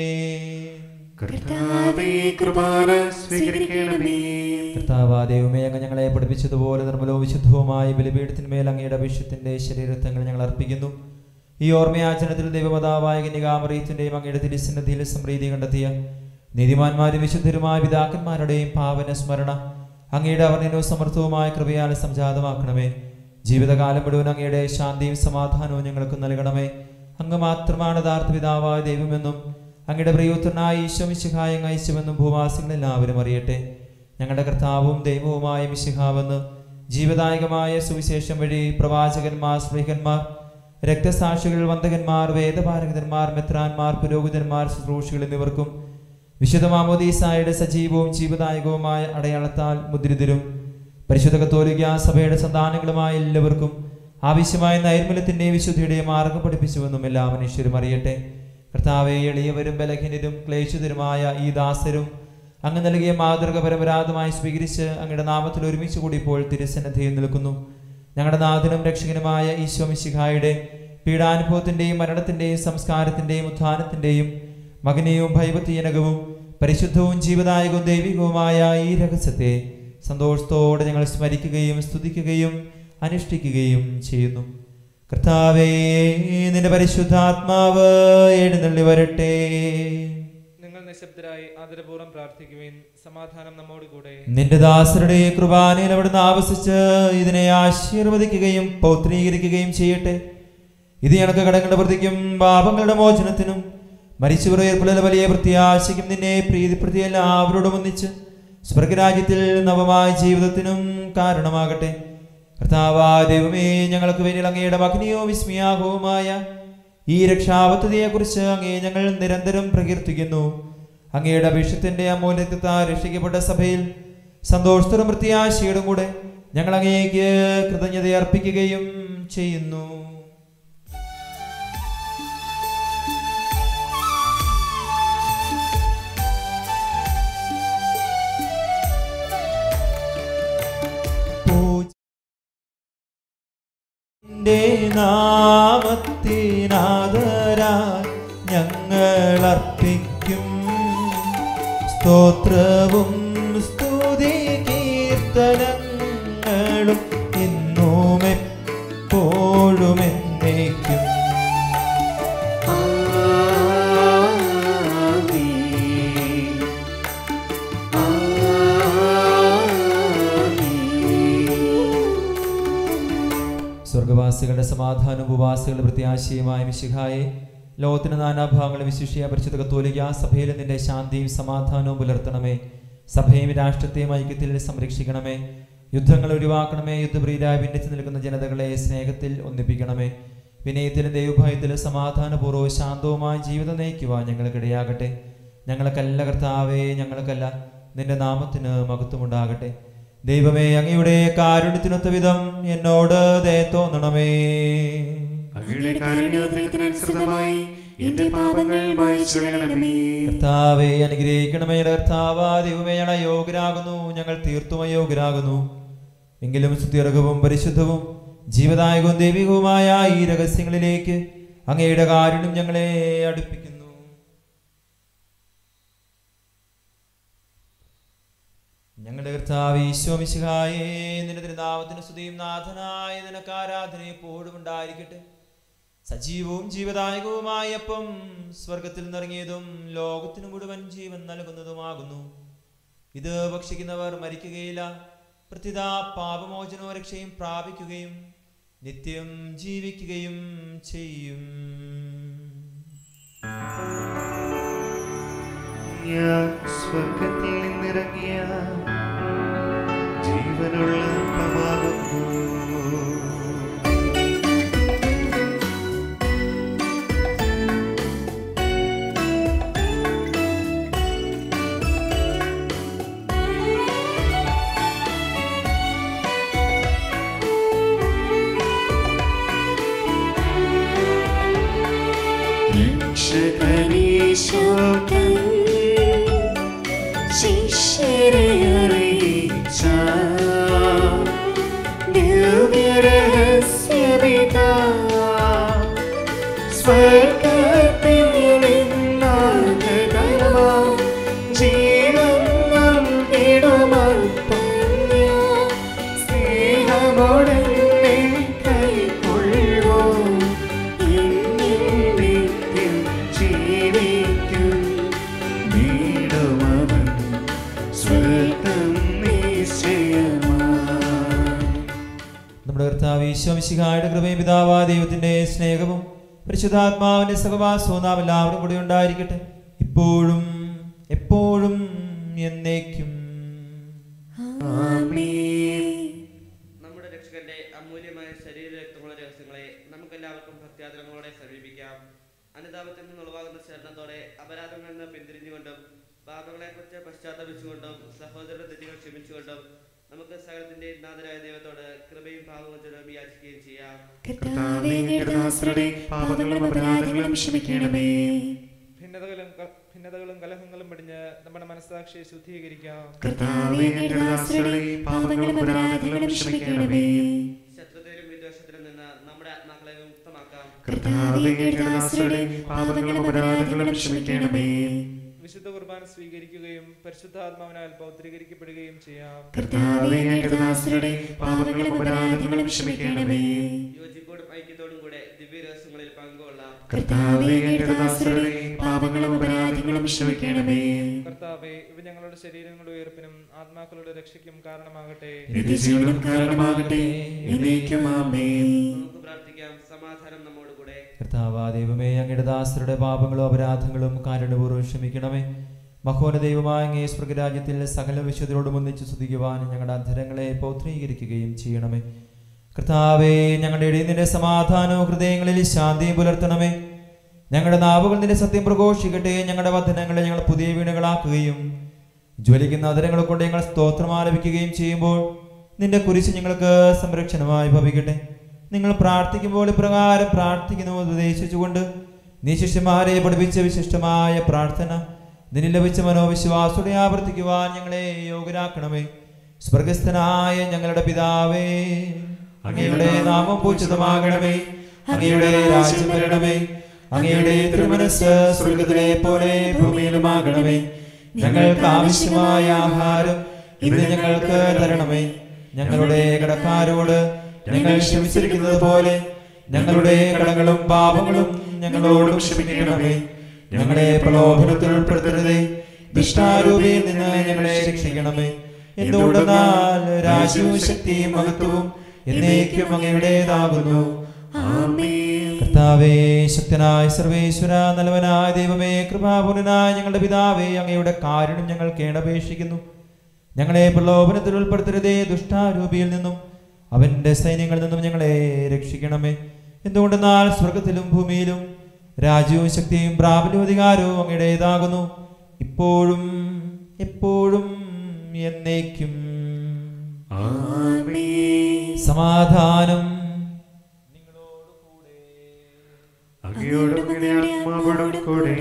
കർത്താവേ കൃപാന സ്വീകരിക്കണമേ കർത്താവാ ദൈവമേ അങ്ങ് ഞങ്ങളെ പഠിപ്പിച്ചതുപോലെ നിർമ്മലവും വിശുദ്ധവുമായ ബലിപീഠത്തിന്മേൽ അങ്ങയുടെ അഭിഷ്യത്തിന്റെ ശരീരത്തങ്ങൾ ഞങ്ങൾ അർപ്പിക്കുന്നു ഈ ഓർമ്മയാചരണത്തിൽ ദൈവമതാവായ കന്യകാമറിയത്തിന്റെയും അങ്ങയുടെ തിരുസന്നിധിയിൽ സമൃദ്ധി കണ്ടെത്തിയ നീതിമാന്മാരും വിശുദ്ധരുമായ പിതാക്കന്മാരുടെയും പാവന സ്മരണ അങ്ങയുടെ അവർണ്ണനവും സമർത്ഥവുമായ കൃപയാൽ സംജാതമാക്കണമേ ജീവിതകാലം മുഴുവൻ അങ്ങയുടെ ശാന്തിയും സമാധാനവും ഞങ്ങൾക്ക് നൽകണമേ അങ്ങ് മാത്രമാണ് യഥാർത്ഥ പിതാവായ ദൈവമെന്നും അങ്ങയുടെ പ്രിയോത്തരനായ ഈശോ മിശിഹായം അയച്ചുവെന്നും ഭൂവാസികൾ എല്ലാവരും അറിയട്ടെ ഞങ്ങളുടെ കർത്താവും ദൈവവുമായ മിശിഹാവെന്ന് ജീവദായകമായ സുവിശേഷം വഴി പ്രവാചകന്മാർ സ്ത്രീകന്മാർ രക്തസാക്ഷികൾ വന്ദകന്മാർ വേദപാരകന്മാർ മെത്രാന്മാർ പുരോഹിതന്മാർ ശുശ്രൂഷികൾ എന്നിവർക്കും വിശുദ്ധ മാമോദീസായുടെ സജീവവും ജീവദായകവുമായ അടയാളത്താൽ മുദ്രിതരും പരിശുദ്ധ കത്തോലിക്ക സഭയുടെ സന്താനങ്ങളുമായ എല്ലാവർക്കും ആവശ്യമായ നൈർമല്യത്തിന്റെയും വിശുദ്ധിയുടെയും മാർഗം പഠിപ്പിച്ചുവെന്നും എല്ലാ മനുഷ്യരും അറിയട്ടെ കർത്താവെ എളിയവരും ബലഹീനരും ക്ലേശിതരുമായ ഈ ദാസരും അങ്ങ് നൽകിയ മാതൃക പരമ്പരാഗതമായി സ്വീകരിച്ച് അങ്ങയുടെ നാമത്തിൽ ഒരുമിച്ച് കൂടി ഇപ്പോൾ തിരുസന്നധിയിൽ നിൽക്കുന്നു ഞങ്ങളുടെ നാഥനും രക്ഷകനുമായ ഈശോ മിശിഹായുടെ പീഡാനുഭവത്തിന്റെയും മരണത്തിന്റെയും സംസ്കാരത്തിന്റെയും ഉത്ഥാനത്തിന്റെയും മകനെയും ഭൈവത്യനകവും പരിശുദ്ധവും ജീവദായകവും ദൈവികവുമായ ഈ രഹസ്യത്തെ സന്തോഷത്തോടെ ഞങ്ങൾ സ്മരിക്കുകയും സ്തുതിക്കുകയും അനുഷ്ഠിക്കുകയും ചെയ്യുന്നു കർത്താവേ നിന്റെ പരിശുദ്ധാത്മാവ് എഴുന്നള്ളി വരട്ടെ നിങ്ങൾ നിശബ്ദരായി ആദരപൂർവ്വം പ്രാർത്ഥിക്കുവിൻ സമാധാനം നമ്മോട് കൂടെ നിന്റെ ദാസരുടെ കൃപാനയിൽ അവിടുന്ന് ആവസിച്ച് ഇതിനെ ആശീർവദിക്കുകയും പൗത്രീകരിക്കുകയും ചെയ്യട്ടെ ഇത് ഞങ്ങൾക്ക് കടങ്ങളുടെ പ്രതിക്കും പാപങ്ങളുടെ മോചനത്തിനും മരിച്ചവർ ഏർപ്പെടുന്ന വലിയ പ്രത്യാശയ്ക്കും നിന്നെ പ്രീതിപ്പെടുത്തി എല്ലാവരോടും ഒന്നിച്ച് സ്വർഗരാജ്യത്തിൽ നവമായ ജീവിതത്തിനും കാരണമാകട്ടെ കർത്താവായ ദൈവമേ ഞങ്ങൾക്ക് വേണ്ടി അങ്ങയുടെ മഗ്നിയോ വിസ്മയാഹവുമായ ഈ രക്ഷാപദ്ധതിയെക്കുറിച്ച് അങ്ങേ ഞങ്ങൾ നിരന്തരം പ്രകീർത്തിക്കുന്നു അങ്ങയുടെ അഭിഷത്തിന്റെ അമൂല്യത്താൽ രക്ഷിക്കപ്പെട്ട സഭയിൽ സന്തോഷത്തോടും പ്രത്യാശയോടും കൂടെ ഞങ്ങൾ അങ്ങേക്ക് കൃതജ്ഞത അർപ്പിക്കുകയും ചെയ്യുന്നു നിന്റെ നാമത്തിനാദരായി ഞങ്ങൾ അർപ്പിക്കും സ്തോത്രവും സ്തുതി കീർത്തനങ്ങളും ഇന്നും എപ്പോഴും എന്നേക്കും സ്വർഗവാസികളുടെ സമാധാനം ഉപവാസികളുടെ പ്രത്യാശയുമായ മിശിഹായെ ലോകത്തിന് നാനാഭാഗങ്ങളും വിശിഷ്യ പരിശുദ്ധ കത്തോലിക്ക സഭയിൽ നിന്റെ ശാന്തിയും സമാധാനവും പുലർത്തണമേ സഭയും രാഷ്ട്രത്തെയും ഐക്യത്തിൽ സംരക്ഷിക്കണമേ യുദ്ധങ്ങൾ ഒഴിവാക്കണമേ യുദ്ധപ്രിയരായി ഭിന്നിച്ചു നിൽക്കുന്ന ജനതകളെ സ്നേഹത്തിൽ ഒന്നിപ്പിക്കണമേ വിനയത്തിലും ദൈവഭയത്തിലും സമാധാനപൂർവ്വവും ശാന്തവുമായ ജീവിതം നയിക്കുവാൻ ഞങ്ങൾക്കിടയാകട്ടെ ഞങ്ങൾക്കല്ല കർത്താവേ ഞങ്ങൾക്കല്ല നിന്റെ നാമത്തിന് മഹത്വമുണ്ടാകട്ടെ ദൈവമേ അങ്ങയുടെ കാരുണ്യത്തിനൊത്ത വിധം എന്നോട് ദയ തോന്നണമേ അങ്ങയുടെ കാരുണ്യോദ്രയത്തിനനുസൃതമായി എന്റെ പാപങ്ങൾ മായ്ച്ചു കളയണമേ കർത്താവെ അനുഗ്രഹിക്കണമേ കർത്താവാ ദൈവമേ ഞങ്ങൾ അയോഗ്യരാകുന്നു ഞങ്ങൾ തീർത്തും അയോഗ്യരാകുന്നു എങ്കിലും സുത്യർഹവും പരിശുദ്ധവും ജീവദായകവും ദൈവികവുമായ ഈ രഹസ്യങ്ങളിലേക്ക് അങ്ങയുടെ കാരുണ്യം ഞങ്ങളെ അടുപ്പിക്കുന്നു ഞങ്ങളുടെ കർത്താവ് ഈശോ മിശിഹായേ നിന്റെ തിരുനാമത്തിന് സ്തുതിയും നാഥനായ നിനക്ക് ആരാധന എപ്പോഴും ഉണ്ടായിരിക്കട്ടെ സജീവവും ജീവദായകവുമായ അപ്പം സ്വർഗത്തിൽ നിറങ്ങിയതും ലോകത്തിനു മുഴുവൻ ജീവൻ നൽകുന്നതുമാകുന്നു ഇത് ഭക്ഷിക്കുന്നവർ മരിക്കുകയില്ല പ്രത്യുത പാപമോചനവും രക്ഷയും പ്രാപിക്കുകയും നിത്യം ജീവിക്കുകയും ചെയ്യും ഞാൻ സ്വർഗത്തിൽ നിന്നിറങ്ങിയ ജീവനുള്ള അപ്പമാകുന്നു രക്ഷകനീശോകൻ ശിഷ്യരെ അറിയിച്ച ദിവ്യരഹസ്യമിതാ സ്വർഗത്തിൽ നിന്നാകതമാ ജീവൻ നൽകിടുമർപ്പണ്യ സ്നേഹമോടെന്നെ കൈക്കൊള്ളുവോ എന്നിൽ നിത്യം ജീവിക്കും വീടുമവൻ സ്വർഗം നിശ്ചയമായി നമ്മുടെ കർത്താവ് ഈശോമിശിഹായുടെ കൃപയും പിതാവാ ദൈവത്തിന്റെ സ്നേഹവും പരിശുദ്ധാത്മാവിന്റെ സഹവാസവും നാം എല്ലാവരും കൂടി ഉണ്ടായിരിക്കട്ടെ ഇപ്പോഴും എപ്പോഴും എന്നേക്കും നമ്മുടെ രക്ഷകന്റെ അമൂല്യമായ ശരീര രക്തമുള്ള രഹസ്യങ്ങളെ നമുക്കെല്ലാവർക്കും ഭക്ത്യാദരങ്ങളോടെ സമീപിക്കാം അനുതാപത്തിൽ നിന്ന് ഉളവാകുന്ന ശരണത്തോടെ അപരാധങ്ങളിൽ നിന്ന് പിന്തിരിഞ്ഞുകൊണ്ടും പാപങ്ങളെക്കുറിച്ച് പശ്ചാത്തപിച്ചുകൊണ്ടും സഹോദരരുടെ തെറ്റുകൾ ക്ഷമിച്ചുകൊണ്ടും നമുക്ക് സകലത്തിന്റെ നാഥരായ ദൈവത്തോട് കൃപയും പാപമോചനവും യാചിക്കുകയും ചെയ്യാം കർത്താവേ അങ്ങയുടെ ദാസരുടെ പാപങ്ങളും അപരാധങ്ങളും ക്ഷമിക്കണമേ ഭിന്നതകളും ക- ഭിന്നതകളും കലഹങ്ങളും പിടിഞ്ഞ് നമ്മുടെ മനസ്സാക്ഷിയെ ശുദ്ധീകരിക്കാം കർത്താവേ അങ്ങയുടെ ദാസരുടെ പാപങ്ങളും അപരാധങ്ങളും ക്ഷമിക്കണമേ ശത്രുതയിലും വിദ്വേഷത്തിലും നിന്ന് നമ്മുടെ ആത്മാക്കളെ മുക്തമാക്കാം കർത്താവേ അങ്ങയുടെ ദാസരുടെ പാപങ്ങളും അപരാധങ്ങളും ക്ഷമിക്കണമേ വിശുദ്ധ കുർബാന സ്വീകരിക്കുകയും പരിശുദ്ധാത്മാവിനാൽ പൗത്രീകരിക്കപ്പെടുകയും ചെയ്യാം കർത്താവേ അങ്ങയുടെ ദാസരുടെ പാപങ്ങളും അപരാധങ്ങളും ക്ഷമിക്കണമേ യോജിപ്പോടും ഐക്യത്തോടും കൂടെ ദിവ്യരഹസ്യങ്ങളിൽ പങ്കുകൊള്ളാം കർത്താവേ അങ്ങയുടെ ദാസരുടെ പാപങ്ങളും അപരാധങ്ങളും ക്ഷമിക്കണമേ കർത്താവെ ഇവ ഞങ്ങളുടെ ശരീരങ്ങളുടെ ഉയർപ്പിനും ആത്മാക്കളുടെ രക്ഷയ്ക്കും കാരണമാകട്ടെ നിത്യജീവനം കാരണമാകട്ടെ എന്നേക്കും ആമേൻ നമുക്ക് പ്രാർത്ഥിക്കാം സമാധാനം നമ്മോടുകൂടെ കർത്താവാ ദൈവമേ അങ്ങയുടെ ദാസരുടെ പാപങ്ങളും അപരാധങ്ങളും കാരുണ്യപൂർവ്വം ക്ഷമിക്കണമേ മഹോന ദൈവമായ അങ്ങേ സ്വർഗരാജ്യത്തിൽ സകല വിശുദ്ധരോടും ഒന്നിച്ച് സ്തുതിക്കുവാൻ ഞങ്ങളുടെ അധരങ്ങളെ പൗത്രീകരിക്കുകയും ചെയ്യണമേ കർത്താവേ ഞങ്ങളുടെ ഇടയിൽ നിന്റെ സമാധാനവും ഹൃദയങ്ങളിൽ ശാന്തിയും പുലർത്തണമേ ഞങ്ങളുടെ നാവുകൾ നിന്റെ സത്യം പ്രഘോഷിക്കട്ടെ ഞങ്ങളുടെ വചനങ്ങളെ ഞങ്ങൾ പുതിയ വീണുകളാക്കുകയും ജ്വലിക്കുന്ന അതരങ്ങൾ കൊണ്ട് ഞങ്ങൾ സ്തോത്രം ആലപിക്കുകയും ചെയ്യുമ്പോൾ നിന്റെ കുരിശ് ഞങ്ങൾക്ക് സംരക്ഷണമായി ഭവിക്കട്ടെ നിങ്ങൾ പ്രാർത്ഥിക്കുമ്പോൾ ഇപ്രകാരം പ്രാർത്ഥിക്കുന്നു എന്ന് ഉപദേശിച്ചുകൊണ്ട് നീ ശിഷ്യന്മാരെ പഠിപ്പിച്ച വിശിഷ്ടമായ പ്രാർത്ഥന നിന്നിൽ ലഭിച്ച മനോവിശ്വാസത്തോടെ ആവർത്തിക്കുവാൻ ഞങ്ങളെ യോഗ്യരാക്കണമേ സ്വർഗസ്ഥനായ ഞങ്ങളുടെ പിതാവേ അങ്ങയുടെ നാമം പൂജിതമാകണമേ അങ്ങയുടെ രാജ്യം വരണമേ അങ്ങയുടെ തിരുമനസ് സ്വർഗത്തിലെ പോലെ ഭൂമിയിലുമാകണമേ ഞങ്ങൾക്ക് ആവശ്യമായ ആഹാരം ഇന്ന് ഞങ്ങൾക്ക് തരണമേ ഞങ്ങളുടെ കടക്കാരോട് ഞങ്ങൾ ക്ഷമിച്ചിരിക്കുന്നത് പോലെ ഞങ്ങളുടെ കടങ്ങളും പാപങ്ങളും ഞങ്ങളോടും ക്ഷമിക്കണമേ ഞങ്ങളെ പ്രലോഭനത്തിൽ ഉൾപ്പെടുത്തരുതേ ദുഷ്ടാരൂപിയിൽ നിന്ന് ഞങ്ങളെ രക്ഷിക്കണമേ എന്തുകൊണ്ടെന്നാൽ രാജ്യവും ശക്തിയും മഹത്വവും എന്നേക്കും അങ്ങയുടേതാകുന്നു കർത്താവേ ശക്തനായ സർവേശ്വര നല്ലവനായ ദൈവമേ കൃപാപൂർണനായ ഞങ്ങളുടെ പിതാവേ അങ്ങയുടെ കാരുണ്യം ഞങ്ങൾ കേണപേക്ഷിക്കുന്നു ഞങ്ങളെ പ്രലോഭനത്തിൽ ഉൾപ്പെടുത്തരുതേ ദുഷ്ടാരൂപിയിൽ നിന്നും അവന്റെ സൈന്യങ്ങളിൽ നിന്നും ഞങ്ങളെ രക്ഷിക്കണമേ എന്തുകൊണ്ടെന്നാൽ സ്വർഗത്തിലും ഭൂമിയിലും രാജ്യവും ശക്തിയും പ്രാബല്യവും അധികാരവും അങ്ങയുടേതാകുന്നു ഇപ്പോഴും എപ്പോഴും എന്നേക്കും സമാധാനം അങ്ങയോടും അങ്ങയുടെ ആത്മാവോടും കൂടെ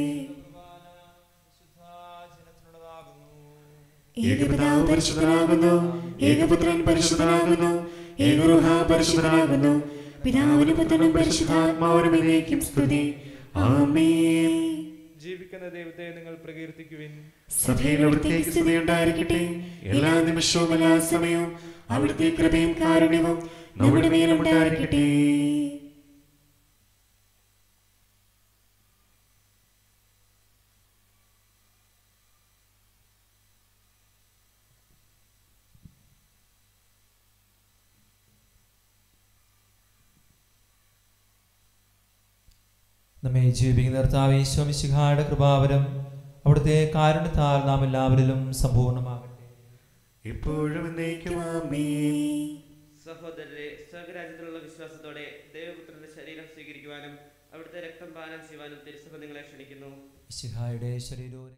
ഏകപിതാവ് പരിശുദ്ധനാകുന്നു ഏകപുത്രൻ പരിശുദ്ധനാകുന്നു ഏകറുഹ പരിശുദ്ധനാകുന്നു പിതാവിനും പുത്രനും പരിശുദ്ധാത്മാവിനും എന്നേക്കും സ്തുതി ആമേൻ ജീവിക്കുന്ന ദൈവത്തെ നിങ്ങൾ പ്രകീർത്തിക്കുവിൻ സഭയിൽ അവിടുത്തേക്ക് സ്തുതി ഉണ്ടായിരിക്കട്ടെ എല്ലാ നിമിഷവും എല്ലാ സമയവും അവിടുത്തെ കൃപയും കാരുണ്യവും നമ്മുടെ മേലും ഉണ്ടായിരിക്കട്ടെ നമ്മെ ജീവിക്കുന്ന കർത്താവ് ഈശോമിശിഹായുടെ കൃപാവരം അവിടുത്തെ കാരുണ്യത്താൽ നാം എല്ലാവരിലും സമ്പൂർണ്ണമാകട്ടെ ഇപ്പോഴും എന്നേക്കും ആമേൻ സഹോദരരെ സ്വർഗരാജ്യത്തിലുള്ള വിശ്വാസത്തോടെ ദൈവപുത്രന്റെ ശരീരം സ്വീകരിക്കുവാനും അവിടുത്തെ രക്തം പാനം ചെയ്യുവാനും തിരുസഭ നിങ്ങളെ ക്ഷണിക്കുന്നു മിശിഹായുടെ ശരീരവും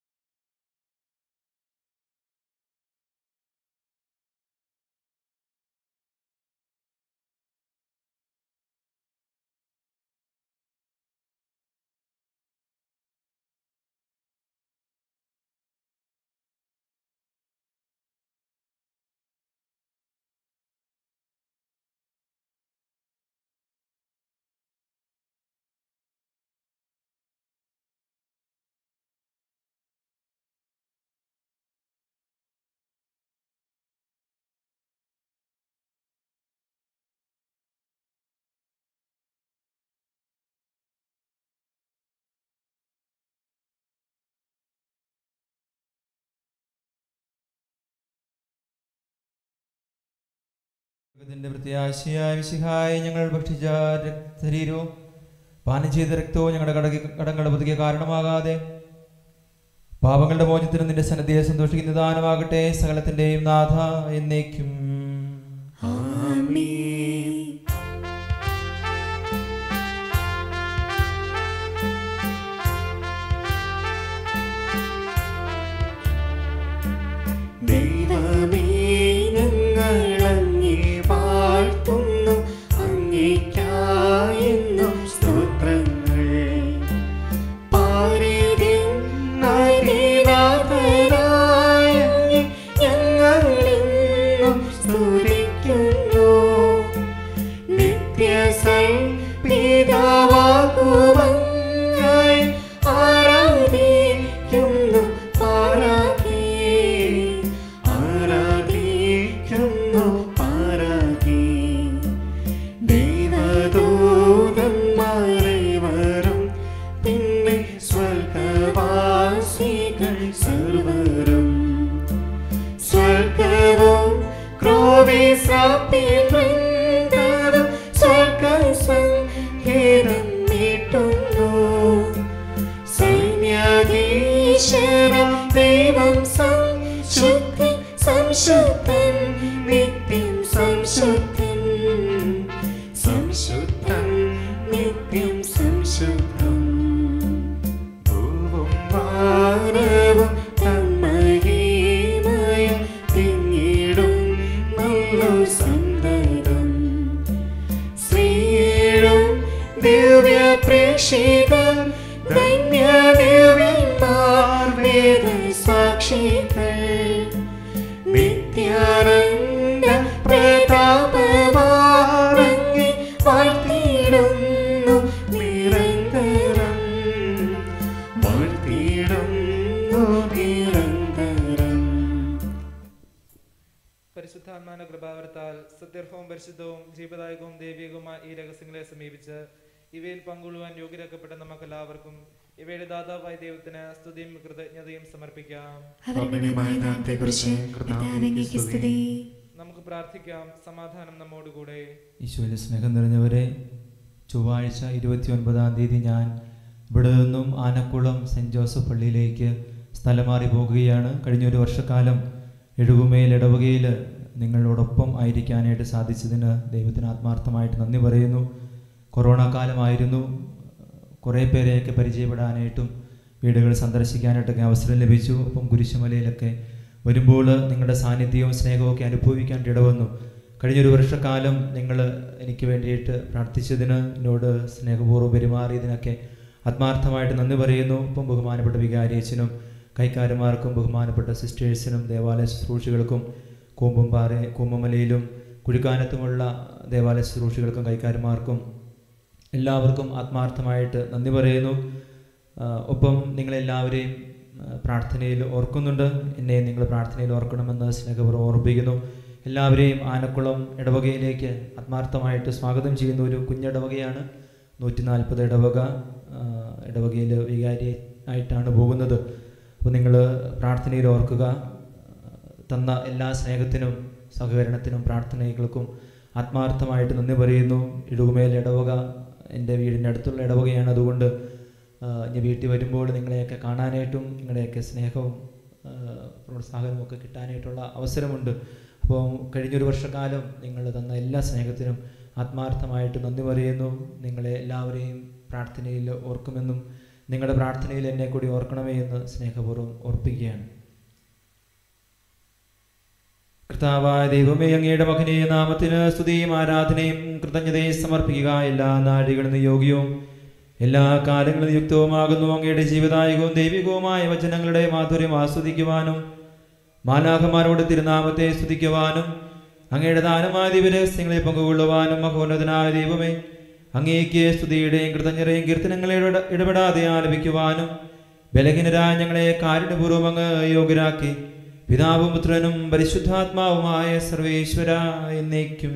ഇതിന്റെ പ്രത്യാശയായ വിശിഹായി ഞങ്ങൾ ഭക്ഷിച്ച രക്ത- ശരീരവും പാനം ചെയ്ത രക്തവും ഞങ്ങളുടെ കടക കടങ്ങളുടെ പുതുക്കിയ കാരണമാകാതെ പാപങ്ങളുടെ മോചനത്തിന് നിന്റെ സന്നദ്ധയെ സന്തോഷിക്കുന്ന ദാനമാകട്ടെ സകലത്തിന്റെയും നാഥ എന്നേക്കും ആമേൻ ദൈവമേ ഞങ്ങളങ്ങേ വാഴ്ത്തുന്നു അങ്ങേയ്ക്കായെന്നും സ്തോത്രങ്ങൾ പാരിതിൻ നരിനാഥനായ അങ്ങേ ഞങ്ങളെന്നും സ്തുതിക്കുന്നു നിത്യസൽ പിതാവാകുവങ്ങായി ആരാധിക്കുന്നു പാരാധി ആരാധിക്കുന്നു പാരാധി ദൈവദൂതന്മാരെ വരും പിന്നെ സ്വർഗവാസികൾ സർവരും സ്വർഗവും ക്രോവിസപ്പിവൃന്ദവും സ്വർഗസംഗീതം നീട്ടുന്നു സൈന്യാധീശ സംശുദ്ധൻ നിത്യം സംശുദ്ധൻ സംശുദ്ധൻ നിത്യം സംശുദ്ധൻ ഭൂവും വാനവും തന്മഹീമയം തിങ്ങിടും നല്ലു സന്തതം ശ്രീഴും ദിവ്യ പ്രേക്ഷിതർ ധന്യ ദിവ്യന്മാർ വേദ സാക്ഷികൾ നിത്യാനന്ദ പ്രതാപവാറങ്ങി വാഴ്ത്തിയിടുന്നു നിരന്തരം വാഴ്ത്തിയിടുന്നു നിരന്തരം പരിശുദ്ധാത്മാന കൃപാവരത്താൽ സത്യർഹവും പരിശുദ്ധവും ജീവദായകവും ദൈവികവുമായ ഈ രഹസ്യങ്ങളെ സമീപിച്ച് ഇവയിൽ പങ്കുകൊള്ളുവാൻ യോഗ്യരാക്കപ്പെട്ട നമുക്കെല്ലാവർക്കും ഇവയുടെ ദാതാവായ ദൈവത്തിന് സ്തുതിയും കൃതജ്ഞതയും സമർപ്പിക്കാം അവരുടെ നാമത്തെക്കുറിച്ച് കർത്താവെങ്കേക്ക് സ്തുതി നമുക്ക് പ്രാർത്ഥിക്കാം സമാധാനം നമ്മോടുകൂടെ ഈശോയിലെ സ്നേഹം നിറഞ്ഞവരെ ചൊവ്വാഴ്ച ഇരുപത്തി ഒൻപതാം തീയതി ഞാൻ ഇവിടെ നിന്നും ആനക്കുളം സെൻറ് ജോസഫ് പള്ളിയിലേക്ക് സ്ഥലം മാറി പോകുകയാണ് കഴിഞ്ഞൊരു വർഷക്കാലം എഴുകുമേൽ ഇടവകയിൽ നിങ്ങളോടൊപ്പം ആയിരിക്കാനായിട്ട് സാധിച്ചതിന് ദൈവത്തിന് ആത്മാർത്ഥമായിട്ട് നന്ദി പറയുന്നു കൊറോണ കാലമായിരുന്നു കുറേ പേരെയൊക്കെ പരിചയപ്പെടാനായിട്ടും വീടുകൾ സന്ദർശിക്കാനായിട്ടൊക്കെ അവസരം ലഭിച്ചു അപ്പം കുരിശുമലയിലൊക്കെ വരുമ്പോൾ നിങ്ങളുടെ സാന്നിധ്യവും സ്നേഹവും ഒക്കെ അനുഭവിക്കാൻ ഇടവന്നു കഴിഞ്ഞൊരു വർഷക്കാലം നിങ്ങൾ എനിക്ക് വേണ്ടിയിട്ട് പ്രാർത്ഥിച്ചതിന് എന്നോട് സ്നേഹപൂർവ്വം പെരുമാറിയതിനൊക്കെ ആത്മാർത്ഥമായിട്ട് നന്ദി പറയുന്നു ഇപ്പം ബഹുമാനപ്പെട്ട വികാരിയച്ചനും കൈക്കാരന്മാർക്കും ബഹുമാനപ്പെട്ട സിസ്റ്റേഴ്സിനും ദേവാലയ ശുശ്രൂഷകൾക്കും കൂമ്പുംപാറ കൂമ്പമലയിലും കുഴിക്കാനത്തുമുള്ള ദേവാലയ ശുശ്രൂഷകൾക്കും കൈക്കാരന്മാർക്കും എല്ലാവർക്കും ആത്മാർത്ഥമായിട്ട് നന്ദി പറയുന്നു ആ, ഒപ്പം നിങ്ങളെല്ലാവരെയും ആ, പ്രാർത്ഥനയിൽ ഓർക്കുന്നുണ്ട് എന്നെ നിങ്ങൾ പ്രാർത്ഥനയിൽ ഓർക്കണമെന്ന് സ്നേഹപൂർവ്വം ഓർമ്മിപ്പിക്കുന്നു എല്ലാവരെയും ആനക്കുളം ഇടവകയിലേക്ക് ആത്മാർത്ഥമായിട്ട് സ്വാഗതം ചെയ്യുന്ന ഒരു കുഞ്ഞിടവകയാണ് നൂറ്റി നാൽപ്പത് ഇടവക ആ, ഇടവകയിൽ വികാരി ആയിട്ടാണ് പോകുന്നത് അപ്പോൾ നിങ്ങൾ പ്രാർത്ഥനയിൽ ഓർക്കുക തന്ന എല്ലാ സ്നേഹത്തിനും സഹകരണത്തിനും പ്രാർത്ഥനകൾക്കും ആത്മാർത്ഥമായിട്ട് നന്ദി പറയുന്നു ഇടുകുമേൽ ഇടവക എൻ്റെ വീടിൻ്റെ അടുത്തുള്ള ഇടവകയാണ് അതുകൊണ്ട് ആ, ഇനി വീട്ടിൽ വരുമ്പോൾ നിങ്ങളെയൊക്കെ കാണാനായിട്ടും നിങ്ങളുടെയൊക്കെ സ്നേഹവും ആ, പ്രോത്സാഹനവും ഒക്കെ കിട്ടാനായിട്ടുള്ള അവസരമുണ്ട് അപ്പോൾ കഴിഞ്ഞൊരു വർഷക്കാലം നിങ്ങൾ തന്ന എല്ലാ സ്നേഹത്തിനും ആത്മാർത്ഥമായിട്ട് നന്ദി പറയുന്നു നിങ്ങളെ എല്ലാവരെയും പ്രാർത്ഥനയിൽ ഓർക്കുമെന്നും നിങ്ങളുടെ പ്രാർത്ഥനയിൽ എന്നെ കൂടി ഓർക്കണമേ എന്ന് സ്നേഹപൂർവ്വം ഓർപ്പിക്കുകയാണ് കർത്താവായ ദൈവമേ അങ്ങയുടെ മകനീയ നാമത്തിന് സ്തുതിയും ആരാധനയും കൃതജ്ഞതയും സമർപ്പിക്കുക എല്ലാ നാഴികളും യോഗ്യവും എല്ലാ കാലങ്ങളും യുക്തവുമാകുന്നു അങ്ങയുടെ ജീവദായകവും ദൈവികവുമായ വചനങ്ങളുടെ മാധുര്യം ആസ്വദിക്കുവാനും മാലാഖമാരോട് തിരുനാമത്തെ സ്തുതിക്കുവാനും അങ്ങയുടെ ദാനമായ ദിവരഹസ്യങ്ങളെ പങ്കുകൊള്ളുവാനും മഹോന്നതനായ ദൈവമേ അങ്ങേക്ക് സ്തുതിയുടെയും കൃതജ്ഞതയും കീർത്തനങ്ങളെ ഇട- ഇടപെടാതെ ആലപിക്കുവാനും ബലഹീനരായ ഞങ്ങളെ കാരുണ്യപൂർവ്വം അങ്ങ് യോഗ്യരാക്കി പിതാവും പുത്രനും പരിശുദ്ധാത്മാവുമായ സർവേശ്വര എന്നേക്കും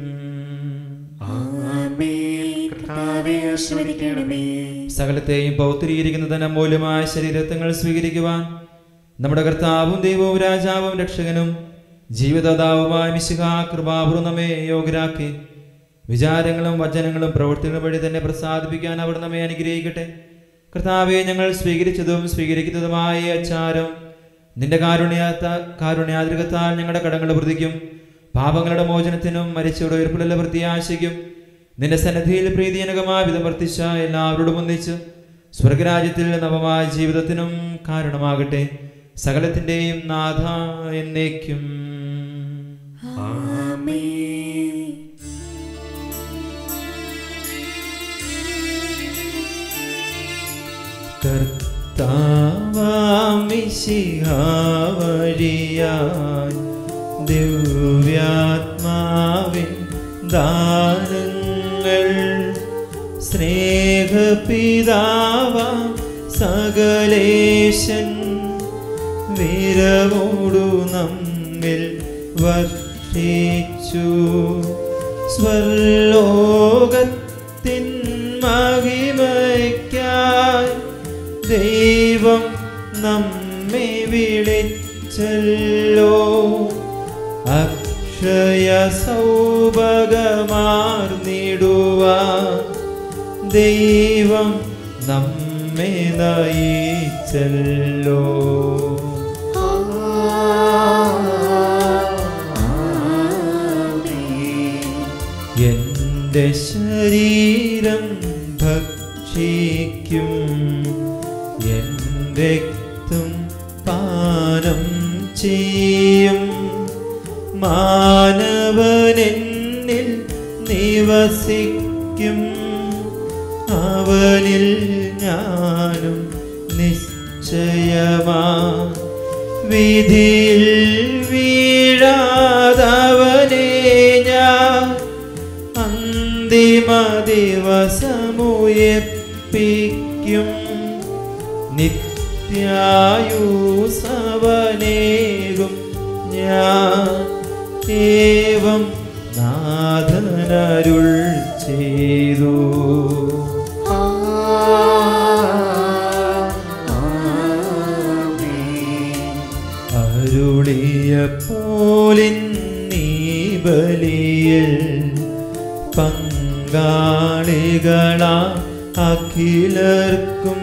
ആമേൻ കർത്താവെ ആശീർവദിക്കണമേ സകലത്തെയും പൗത്രീകരിക്കുന്നതിന് മൂല്യമായ ശരീരത്വങ്ങൾ സ്വീകരിക്കുവാൻ നമ്മുടെ കർത്താവും ദൈവവും രാജാവും രക്ഷകനും ജീവദാതാവുമായ മിശിഹ കൃപാപുറം നമ്മെ യോഗ്യരാക്കി വിചാരങ്ങളും വചനങ്ങളും പ്രവൃത്തികളും വഴി തന്നെ പ്രസാദിപ്പിക്കാൻ അവർ നമ്മെ അനുഗ്രഹിക്കട്ടെ കർത്താവെ ഞങ്ങൾ സ്വീകരിച്ചതും സ്വീകരിക്കുന്നതുമായ ഈ അച്ചാരം നിന്റെ കാരുണ്യാത്ത കാരുണ്യാതിരകത്താൽ ഞങ്ങളുടെ കടങ്ങളുടെ പ്രതിക്കും പാപങ്ങളുടെ മോചനത്തിനും മരിച്ചവരുടെ ഉയർപ്പിലുള്ള പ്രത്യാശയ്ക്കും നിന്റെ സന്നദ്ധിയിൽ പ്രീതിജനകമായ വിധം വർത്തിച്ച എല്ലാവരോടും ഒന്നിച്ച് സ്വർഗരാജ്യത്തിൽ നവമായ ജീവിതത്തിനും കാരണമാകട്ടെ സകലത്തിന്റെയും നാഥ എന്നേക്കും ആമേൻ കർത്താവാമിശിഹാവഴിയായി ദിവ്യാത്മാവിൻ ദാനങ്ങൾ സ്നേഹപിതാവ സകലേശൻ വിരവോടു നമ്മിൽ വർഷിച്ചു സ്വർലോകത്തിൻ മഹിമയ്ക്കായി ദൈവം നമ്മെ വിളിച്ചല്ലോ അക്ഷയ സൗഭഗമാർന്നിടുവാൻ ദൈവം നമ്മെ നയിച്ചല്ലോ എൻ്റെ ശരീരം ഭക്ഷിക്കും എൻ രക്തം പാനം ചെയ്യും മാനവനെന്നിൽ നിവസിക്കും അവനിൽ ഞാനും നിശ്ചയമാ വിധിയിൽ വീഴാതവനെ ഞാൻ അന്തിമ ദിവസമുയർപ്പിക്കും നിത്യായുസവനേകും ഞാൻ ഏവം നാഥനരുൾ ചെയ്തു അരുളിയ പോലിൻ നീ ബലിയിൽ പങ്കാളികളാ അഖിലർക്കും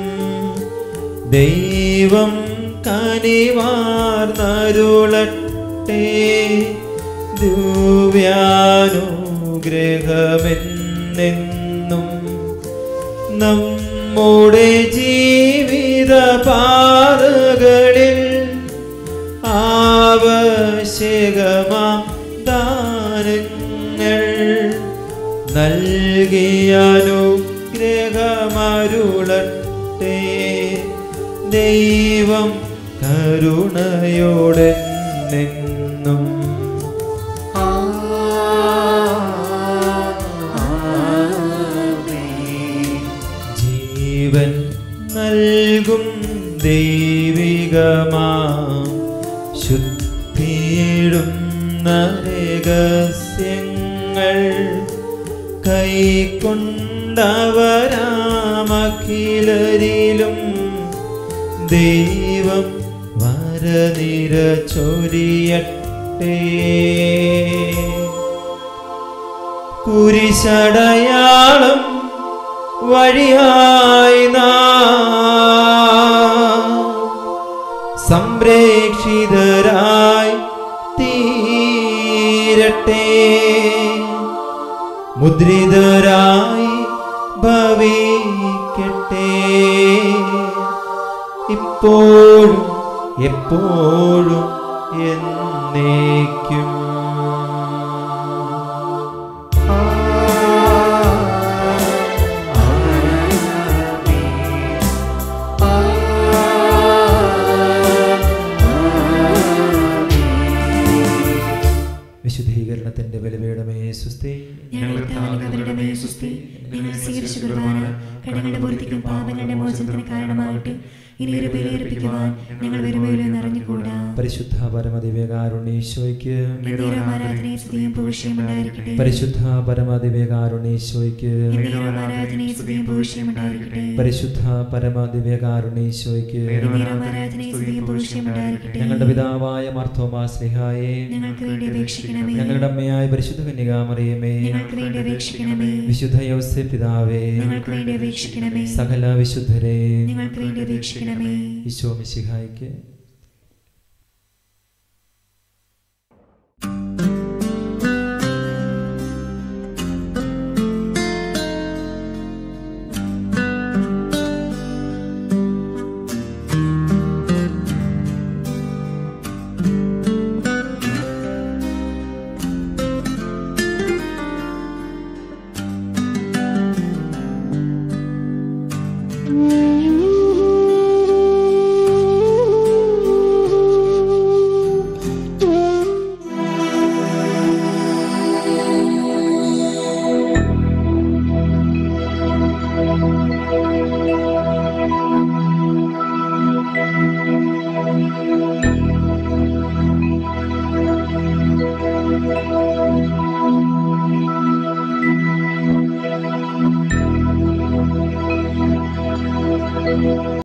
ദൈവം കനിവാർന്നരുളട്ടെ ദിവ്യാനുഗ്രഹമെന്നെന്നും നമ്മുടെ ജീവിത പാതകളിൽ ആവശ്യകമാ ദാനങ്ങൾ നൽകിയാനുഗ്രഹമരുളട്ടെ ദൈവം കരുണയോടെ നിന്നും ജീവൻ നൽകും ദൈവികമാ ശുദ്ധിയിടുന്ന രഹസ്യങ്ങൾ കൈക്കൊണ്ടവരാമഖിലരിലും ദൈവം വരനിര ചൊരിയട്ടെ കുരിശടയാളം വഴിയായി നാം സംരക്ഷിതരായി തീരട്ടെ മുദ്രിതരായി ഭവിക്കട്ടെ ഇപ്പോഴും എപ്പോഴും എന്നേക്കും വിശുദ്ധീകരണത്തിന്റെ ബലിപീഠമേ സുസ്ഥി ഞങ്ങൾ അവരുടെ മേൽ സുസ്തി നിങ്ങൾ സ്വീകരിച്ച കുർബാന കടങ്ങളുടെ പൂർത്തിക്കും പാപങ്ങളുടെ മോചനത്തിന് കാരണമാകട്ടെ ഇനി ഒരു ബലിയർപ്പിക്കുവാൻ ഞങ്ങൾ വരുമല്ലോ എന്നറിഞ്ഞുകൂടാ പരിശുദ്ധ പരമദിവ്യകാരുണീശോയ്ക്ക് എന്നേരം ആരാധനയും സ്തുതിയും പൂഴ്ചയും ഉണ്ടായിരിക്കട്ടെ പരിശുദ്ധ പരമദിവ്യകാരുണീശോയ്ക്ക് എന്നേരം ആരാധനയും സ്തുതിയും പൂഴ്ചയും ഉണ്ടായിരിക്കട്ടെ പരിശുദ്ധ പരമദിവ്യകാരുണീശോയ്ക്ക് എന്നേരം ആരാധനയും സ്തുതിയും പൂഴ്ചയും ഉണ്ടായിരിക്കട്ടെ ഞങ്ങളുടെ പിതാവായ മാർത്തോമാ സ്ലിഹായെ ഞങ്ങൾക്ക് വേണ്ടി അപേക്ഷിക്കണമേ ഞങ്ങളുടെ അമ്മയായ പരിശുദ്ധ കന്യകാമറിയമേ ഞങ്ങൾക്ക് വേണ്ടി അപേക്ഷിക്കണമേ വിശുദ്ധ യൗസെ പിതാവേ ഞങ്ങൾക്ക് വേണ്ടി അപേക്ഷിക്കണമേ സകല വിശുദ്ധരെ ഞങ്ങൾക്ക് വേണ്ടി അപേക്ഷിക്കണമേ ഈശോ മിശിഹായ്ക്ക്